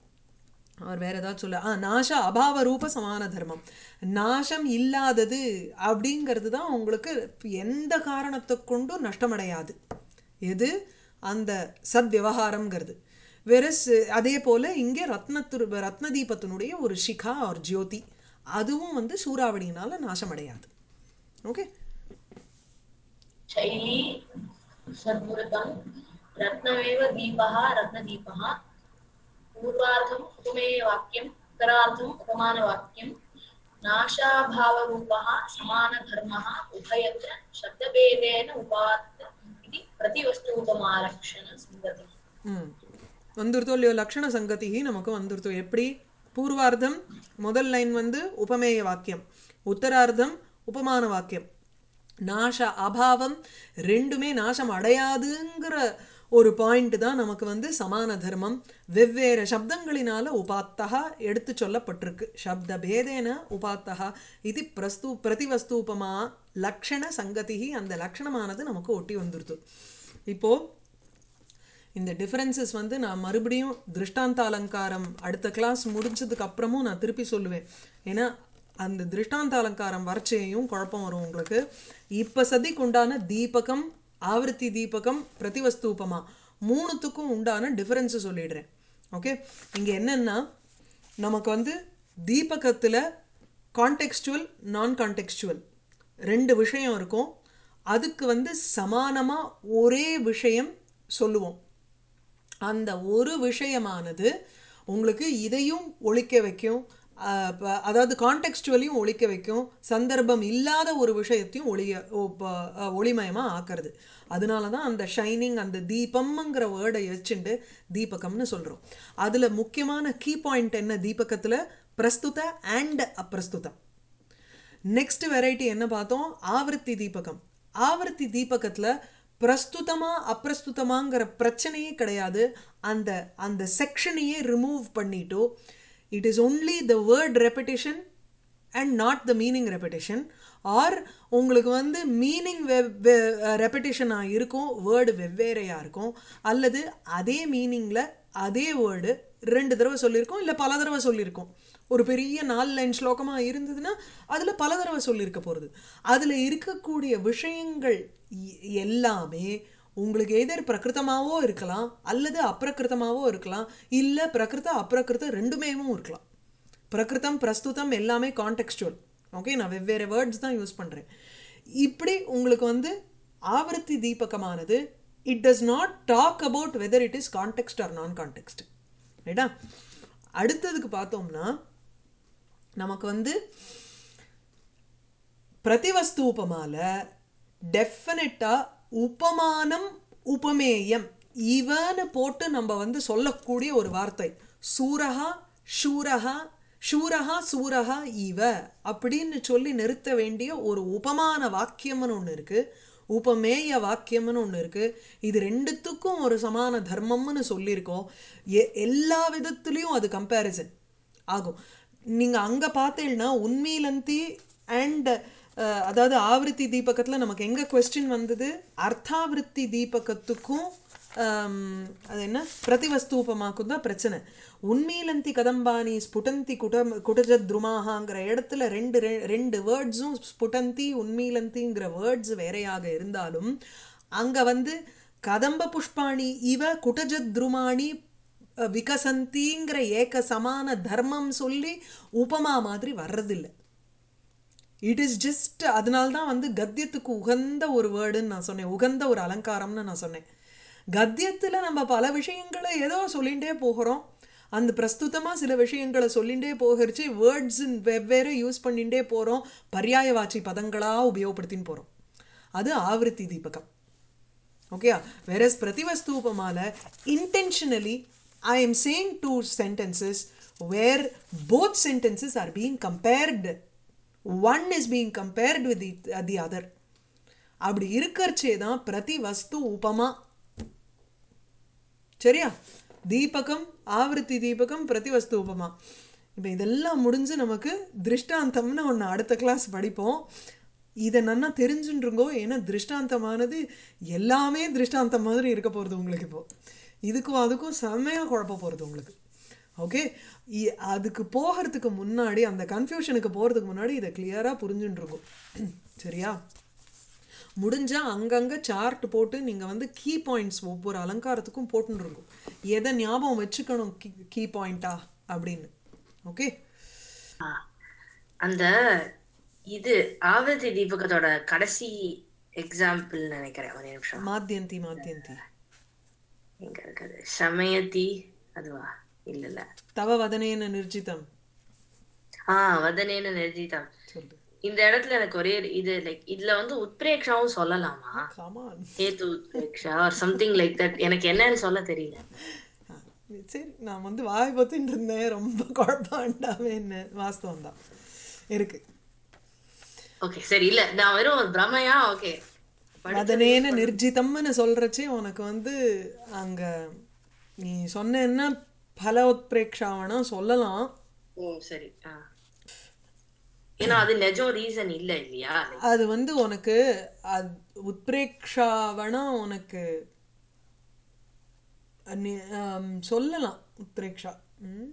அவர் வேற ஏதாவது சொல்ல ஆ நாச அபாவ ரூப சமான தர்மம் நாசம் இல்லாதது அப்படிங்கிறது தான் உங்களுக்கு எந்த காரணத்தை கொண்டும் நஷ்டமடையாது எது அந்த சத் விவகாரம்ங்கிறது வெரஸ் அதே போல் இங்கே ரத்னத்து ரத்ன தீபத்தினுடைய ஒரு சிகா ஒரு ஜோதி அதுவும் வந்து சூறாவளியினால நாசமடையாது ஓகே शैली सद्वृतं रत्नमेव दीपः रत्नदीपः पूर्वार्धम् उपमेयवाक्यम् उत्तरार्धम् उपमानवाक्यं नाशाभावरूपः समानधर्मः उभयत्र शब्दभेदेन उपात्त इति प्रतिवस्तूपमालक्षणसङ्गतिः ம் வந்துருத்தோ இல்லையோ லக்ஷண சங்கதி நமக்கு வந்துருத்தோ எப்படி பூர்வார்த்தம் முதல் லைன் வந்து உபமேய வாக்கியம் உத்தரார்த்தம் உபமான வாக்கியம் நாச அபாவம் ரெண்டுமே நாசம் அடையாதுங்கிற ஒரு பாயிண்ட் தான் நமக்கு வந்து சமான தர்மம் வெவ்வேறு சப்தங்களினால உபாத்தகா எடுத்து சொல்லப்பட்டிருக்கு சப்த பேதேன உபாத்தகா இது பிரஸ்து பிரதிவஸ்தூபமா லக்ஷண சங்கதி அந்த லக்ஷணமானது நமக்கு ஒட்டி வந்துருது இப்போது இந்த டிஃபரன்சஸ் வந்து நான் மறுபடியும் திருஷ்டாந்த அலங்காரம் அடுத்த கிளாஸ் முடிஞ்சதுக்கு அப்புறமும் நான் திருப்பி சொல்லுவேன் ஏன்னா அந்த திருஷ்டாந்த அலங்காரம் வறட்சியையும் குழப்பம் வரும் உங்களுக்கு இப்போ சதிக்கு உண்டான தீபகம் ஆவர்த்தி தீபகம் பிரதிவஸ்தூபமா மூணுத்துக்கும் உண்டான டிஃபரன்ஸு சொல்லிடுறேன் ஓகே இங்கே என்னென்னா நமக்கு வந்து தீபகத்தில் கான்டெக்ஸ்டுவல் நான் கான்டெக்ஸ்டுவல் ரெண்டு விஷயம் இருக்கும் அதுக்கு வந்து சமானமாக ஒரே விஷயம் சொல்லுவோம் அந்த ஒரு விஷயமானது உங்களுக்கு இதையும் ஒழிக்க வைக்கும் அஹ் ப- அதாவது கான்டெக்ஸ்டுவலையும் ஒழிக்க வைக்கும் சந்தர்ப்பம் இல்லாத ஒரு விஷயத்தையும் ஒளிய ஒளிமயமாக ஆக்கிறது அதனால தான் அந்த ஷைனிங் அந்த தீபம்ங்கிற வேர்டை வச்சுண்டு தீபகம்னு சொல்கிறோம் அதில் முக்கியமான கீ பாயிண்ட் என்ன தீபகத்தில் பிரஸ்துத அண்ட் அப்பிரஸ்துதம் நெக்ஸ்ட் வெரைட்டி என்ன பார்த்தோம் ஆவர்த்தி தீபகம் ஆவர்த்தி தீபகத்தில் பிரஸ்துதமா அப்பிரஸ்துதமாங்கிற பிரச்சனையே கிடையாது அந்த அந்த செக்ஷனையே ரிமூவ் பண்ணிட்டு it is only the word repetition and not the meaning repetition or உங்களுக்கு வந்து மீனிங் வெ ரெப்படிஷனாக இருக்கும் வேர்டு வெவ்வேறையாக இருக்கும் அல்லது அதே மீனிங்கில் அதே வேர்டு ரெண்டு தடவை சொல்லியிருக்கோம் இல்லை பல தடவை சொல்லியிருக்கோம் ஒரு பெரிய நாலு லைன் ஸ்லோகமாக இருந்ததுன்னா அதில் பல தடவை சொல்லியிருக்க போகிறது அதில் இருக்கக்கூடிய விஷயங்கள் எ- எல்லாமே உங்களுக்கு எதிர் பிரகிருத்தமாவோ இருக்கலாம் அல்லது அப்பிரகிருத்தமாவோ இருக்கலாம் இல்லை பிரகிருத அப்பிரகிருத ரெண்டுமேவும் இருக்கலாம் பிரகிருதம் பிரஸ்துதம் எல்லாமே கான்டெக்ஸ்டுவல் ஓகே நான் வெவ்வேறு வேர்ட்ஸ் தான் யூஸ் பண்ணுறேன் இப்படி உங்களுக்கு வந்து ஆவர்த்தி தீபகமானது it does not talk about whether it is context or non context ரைட்டா அடுத்ததுக்கு பார்த்தோம்னா நமக்கு வந்து பிரதிவஸ்து உபமால டெஃபினட்டா உபமானம் உபமேயம் இவன்னு போட்டு நம்ம வந்து சொல்லக்கூடிய ஒரு வார்த்தை சூரஹா ஷூரஹா ஷூரஹா சூரஹா இவ அப்படின்னு சொல்லி நிறுத்த வேண்டிய ஒரு உபமான வாக்கியம்னு ஒன்று இருக்கு உபமேய வாக்கியம்னு ஒன்று இருக்கு இது ரெண்டுத்துக்கும் ஒரு சமான தர்மம்னு சொல்லியிருக்கோம் எ எல்லா விதத்துலேயும் அது கம்பேரிசன் ஆகும் நீங்கள் அங்கே பார்த்தீங்கன்னா உண்மையிலந்தி அண்ட் அதாவது ஆவೃತ್ತಿ தீபகத்தில் நமக்கு எங்கே கொஸ்டின் வந்தது அர்த்தாவிருத்தி தீபகத்துக்கும் ஆம், அது என்ன பிரதிவஸ்தூபமாக்கும் தான் பிரச்சனை உண்மையிலந்தி கதம்பானி ஸ்புடந்தி குட குடஜத்ருமாகாங்கிற இடத்துல ரெண்டு ரெ- ரெண்டு வேர்ட்ஸும் ஸ்புடந்தி உண்மையிலந்திங்கிற வேர்ட்ஸ் வேறையாக இருந்தாலும் அங்கே வந்து கதம்ப புஷ்பாணி இவ குடஜத்ருமாணி அஹ், விகசந்திங்கிற ஏக சமான தர்மம் சொல்லி உபமா மாதிரி வர்றதில்லை இட் இஸ் ஜஸ்ட் அதனால தான் வந்து கத்தியத்துக்கு உகந்த ஒரு வேர்டுன்னு நான் சொன்னேன் உகந்த ஒரு அலங்காரம்னு நான் சொன்னேன் கத்தியத்தில் நம்ம பல விஷயங்களை ஏதோ சொல்லிகிட்டே போகிறோம் அந்த பிரஸ்துதமாக சில விஷயங்களை சொல்லிகிட்டே போகிறச்சு வேர்ட்ஸ் வெவ்வேறு யூஸ் பண்ணிகிட்டே போகிறோம் பர்யாயவாச்சி பதங்களாக உபயோகப்படுத்தின்னு போகிறோம் அது ஆவೃತ್ತಿ தீபகம் ஓகே whereas பிரதிவஸ்தூபமால intentionally I am saying two sentences where both sentences are being compared one is being compared with the, the other அப்படி இருக்கறச்சே தான் பிரதி வஸ்து உபமா சரியா தீபகம் ஆவೃತ್ತಿ தீபகம் பிரதிவஸ்து உபமா இப்போ இதெல்லாம் முடிஞ்சு நமக்கு திருஷ்டாந்தம்னு ஒன்று அடுத்த கிளாஸ் படிப்போம் இதை நன்னா தெரிஞ்சுருங்கோ ஏன்னா திருஷ்டாந்தமானது எல்லாமே திருஷ்டாந்தம் மாதிரி இருக்க போகிறது உங்களுக்கு இப்போ இதுக்கும் அதுக்கும் செம்மையாக குழப்ப போகிறது உங்களுக்கு ஓகே அதுக்கு போகிறதுக்கு முன்னாடி அந்த கன்ஃபியூஷனுக்கு போகிறதுக்கு முன்னாடி இதை கிளியராக புரிஞ்சுட்டுருக்கும் சரியா முடிஞ்சால் அங்கங்கே சார்ட் போட்டு நீங்கள் வந்து கீ பாயிண்ட்ஸ் ஒவ்வொரு அலங்காரத்துக்கும் போட்டுன்னு இருக்கும் எதை ஞாபகம் வச்சுக்கணும் கீ கீ பாயிண்ட்டா அப்படின்னு ஓகே அந்த இது ஆவதி தீபகத்தோட கடைசி எக்ஸாம்பிள் நினைக்கிறேன் ஒரு நிமிஷம் மாத்தியந்தி மாத்தியந்தி எங்க இருக்குது சமயத்தி அதுவா இல்ல இல்ல தவ வதனேன நிர்ஜிதம் ஆ வதனேன நிர்ஜிதம் சொல்லு இந்த இடத்துல எனக்கு ஒரே இது லைக் இதுல வந்து உத்பிரேக்ஷாவும் சொல்லலாமா கமான் ஹேத்து உத்பிரேக்ஷா ஆர் சம்திங் லைக் தட் எனக்கு என்னன்னு சொல்ல தெரியல சரி நான் வந்து வாய் பத்தின்னு இருந்தேன் ரொம்ப குழப்பம் வேண்டாமேன்னு வாஸ்தவம் தான் இருக்கு ஓகே சரி இல்ல நான் வெறும் பிரமையா ஓகே வதனேன நிர்ஜிதம்னு சொல்றச்சே உனக்கு வந்து அங்க நீ சொன்னேன்னா பல உத்பிரேக்ஷாவனா சொல்லலாம் ஓ சரி ஆ ஏன்னா அது நிஜம் ரீசன் இல்ல இல்லையா Like, அது வந்து உனக்கு அது உத்பிரேக்ஷாவனா உனக்கு நி- ஆம், சொல்லலாம் உத்பிரேக்ஷா ம்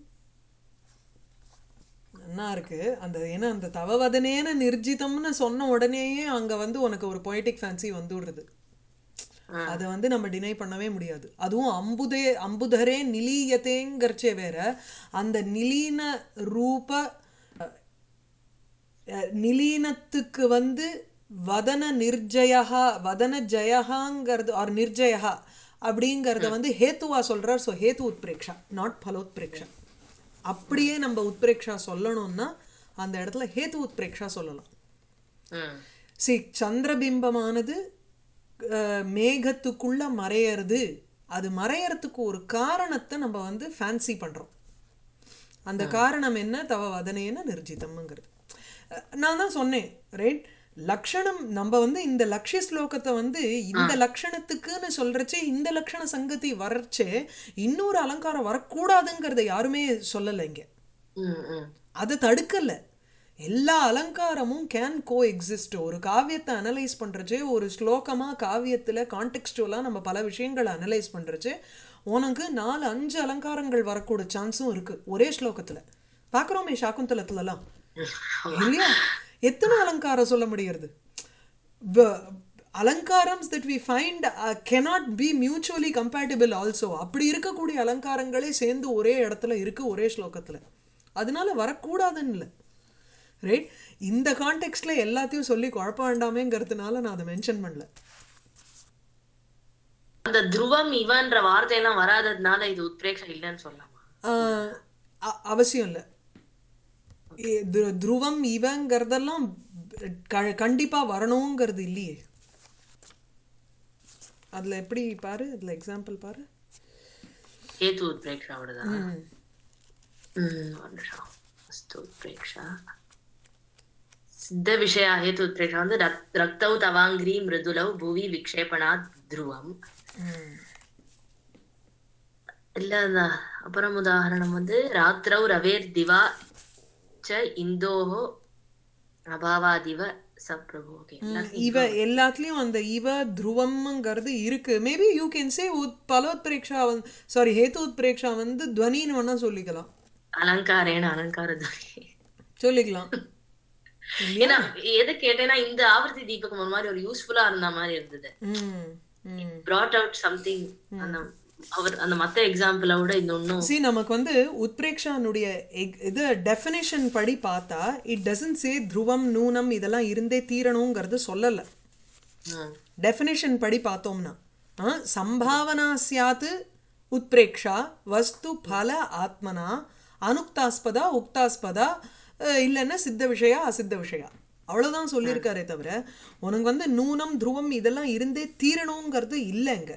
நல்லா இருக்கு அந்த ஏன்னா அந்த தவவதனேன நிர்ஜிதம்னு சொன்ன உடனேயே அங்க வந்து உனக்கு ஒரு பொய்டிக் ஃபேன்சி வந்துடுறது ஆ. அதை வந்து நம்ம டினை பண்ணவே முடியாது அதுவும் அம்புதே அம்புதரே நிலீயத்தேங்கிறச்சே வேற அந்த நிலீன ரூப அஹ், நிலீனத்துக்கு வந்து வதன நிர்ஜயா வதன ஜயகாங்கிறது ஆர் நிர்ஜயா அப்படிங்கிறத வந்து ஹேத்துவா சொல்றார் ஸோ ஹேத்து உத்பிரேக்ஷா நாட் பலோத்பிரேக்ஷா அப்படியே நம்ம உத்பிரேக்ஷா சொல்லணும்னா அந்த இடத்துல ஹேத்து உத்பிரேக்ஷா சொல்லலாம் ம் சி சந்திரபிம்பமானது அஹ், மேகத்துக்குள்ள மறையறது அது மறையறதுக்கு ஒரு காரணத்தை நம்ம வந்து ஃபேன்சி பண்றோம் அந்த காரணம் என்ன தவ வதனேன நிர்ஜிதம்ங்கிறது அஹ், நான் தான் சொன்னேன் ரைட் லக்ஷணம் நம்ம வந்து இந்த லக்ஷ்ய ஸ்லோகத்தை வந்து இந்த லக்ஷணத்துக்குன்னு சொல்றச்சே இந்த லக்ஷண சங்கதி வரச்சே இன்னொரு அலங்காரம் வரக்கூடாதுங்கிறத யாருமே சொல்லலை இங்க ம் ம் அதை தடுக்கல எல்லா அலங்காரமும் கேன் கோ எக்ஸிஸ்ட் ஒரு காவியத்தை அனலைஸ் பண்ணுறச்சே ஒரு ஸ்லோகமாக காவியத்தில் கான்டெக்ஸ்டுவலாக நம்ம பல விஷயங்களை அனலைஸ் பண்ணுறச்சே உனக்கு நாலு அஞ்சு அலங்காரங்கள் வரக்கூட சான்ஸும் இருக்குது ஒரே ஸ்லோகத்தில் பார்க்குறோமே சாக்குந்தலத்துலலாம் இல்லையா எத்தனை அலங்காரம் சொல்ல முடியறது வ- அலங்காரம்ஸ் that we find cannot be mutually compatible also அப்படி இருக்கக்கூடிய அலங்காரங்களே சேர்ந்து ஒரே இடத்துல இருக்கு ஒரே ஸ்லோகத்தில் அதனால வரக்கூடாதுன்னு இல்லை ரைட் இந்த கான்டெக்ட்ல எல்லாத்தையும் சொல்லி குழப்ப வேண்டாமேங்கிறதுனால நான் அதை மென்ஷன் பண்ணல அந்த துருவம் இவன்ற வார்த்தையெல்லாம் வராததுனால இது உத்பிரேக்ஷா இல்லைன்னு சொல்லலாமா ஆஹ் அ- அவசியம் இல்லை துருவம் இவங்கிறதெல்லாம் க- கண்டிப்பா வரணுங்கிறது இல்லையே அதுல எப்படி பாரு அதுல எக்ஸாம்பிள் பாரு ஹேத்து உத்பிரேக்ஷாவோடதா ம். ம், ஒரு நிமிஷம் அஸ்து உத்பிரேக்ஷா சித்த விஷயா ஹேத்து உத்பிரேக்ஷா வந்து ரக்- ரக்தௌ தவாங்கிரி மிருதுலௌ புவி விக்ஷேபணாத் துருவம் ம். இல்ல அந்த அப்புறம் உதாரணம் வந்து ராத்திரௌ ரவேர் திவா ச இந்தோஹோ அபாவாதிவ சப்ரபு ஓகே இவ எல்லாத்துலயும் அந்த இவ துருவம்ங்கிறது இருக்கு மேபி யூ கேன் சே பலோத்பிரேக்ஷா வந்து சாரி ஹேத்து உத்பிரேக்ஷா வந்து துவனின்னு வேணா சொல்லிக்கலாம் அலங்காரேன அலங்கார துவனி சொல்லிக்கலாம் ஏன்னா எது கேட்டேன்னா இந்த ஆவர்த்தி தீபகம் ஒரு மாதிரி ஒரு யூஸ்ஃபுல்லா இருந்த மாதிரி இருந்தது ம் ம் brought அவுட் சம்திங் அந்த அவர் அந்த மத்த எக்ஸாம்பிளை விட இது ஒன்றும் சி நமக்கு வந்து உத்பிரேக்ஷானுடைய எக்- இது டெஃபினிஷன் படி பார்த்தா இட் டசன்ட் சே துருவம் நூனம் இதெல்லாம் இருந்தே தீரணுங்கிறது சொல்லலை டெஃபினிஷன் படி பார்த்தோம்னா ஆ, சம்பாவனா சியாத் உத்பிரேக்ஷா வஸ்து பல ஆத்மனா அனுக்தாஸ்பதா உக்தாஸ்பதா அஹ், இல்லைன்னா சித்த விஷயா அசித்த விஷயா அவ்வளோதான் சொல்லியிருக்காரே தவிர உனக்கு வந்து நூனம் துருவம் இதெல்லாம் இருந்தே தீரணுங்கிறது இல்லைங்க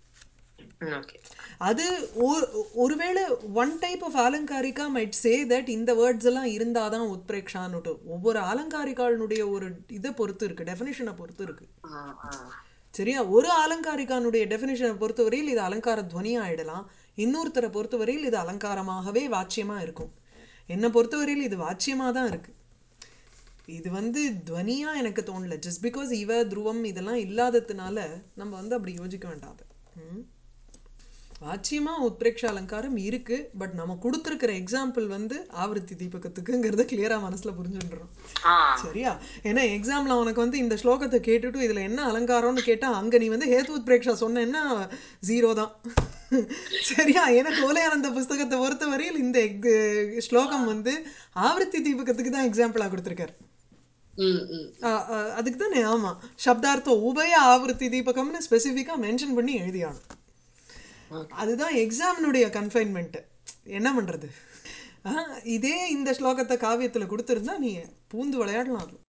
ஓகே அது ஒரு- ஒருவேளை ஒன் டைப் ஆஃப் அலங்காரிக்கா மைட் சே தட் இந்த வேர்ட்ஸ் எல்லாம் இருந்தாதான் உத்பிரேக்ஷான்னுட்டு ஒவ்வொரு அலங்காரிக்காளுடைய ஒரு இதை பொறுத்து இருக்கு டெஃபினிஷனை பொறுத்து இருக்கு சரியா ஒரு அலங்காரிக்கானுடைய டெஃபினிஷனை பொறுத்தவரையில் இது அலங்கார துவனியா ஆயிடலாம் இன்னொருத்தரை பொறுத்தவரையில் இது அலங்காரமாகவே வாச்சியமா இருக்கும் என்னை பொறுத்தவரையில் இது வாச்சியமா தான் இருக்கு இது வந்து துவனியா எனக்கு தோணல ஜஸ்ட் பிகாஸ் இவ துருவம் இதெல்லாம் இல்லாததுனால நம்ம வந்து அப்படி யோசிக்க வேண்டாம் அதை ம் வாச்சியமா உத்பிரேக்ஷ அலங்காரம் இருக்கு பட் நம்ம கொடுத்துருக்கிற எக்ஸாம்பிள் வந்து ஆவர்த்தி தீபகத்துக்குங்கிறத கிளியரா மனசுல புரிஞ்சுன்றோம் ஆ சரியா ஏன்னா எக்ஸாம்ல உனக்கு வந்து இந்த ஸ்லோகத்தை கேட்டுட்டு இதுல என்ன அலங்காரம்னு கேட்டா அங்க நீ வந்து ஹேத்து உத்பிரேக்ஷா சொன்னேன்னா ஜீரோ தான் சரியா ஏன்னா கோலையானந்த புஸ்தகத்தை பொறுத்தவரையில் இந்த எக்- ஸ்லோகம் வந்து ஆவர்த்தி தீபகத்துக்கு தான் எக்ஸாம்பிளா கொடுத்துருக்காரு ம் ம் ஆ, ஆ, அதுக்கு தானே ஆமா சப்தார்த்தம் உபய ஆவர்த்தி தீபகம்னு ஸ்பெசிஃபிக்கா மென்ஷன் பண்ணி எழுதியானும் அதுதான் எக்ஸாமினுடைய கன்ஃபைன்மெண்ட் என்ன பண்றது ஆ, இதே இந்த ஸ்லோகத்தை காவியத்துல கொடுத்துருந்தா நீ பூந்து விளையாடலாம் அதுல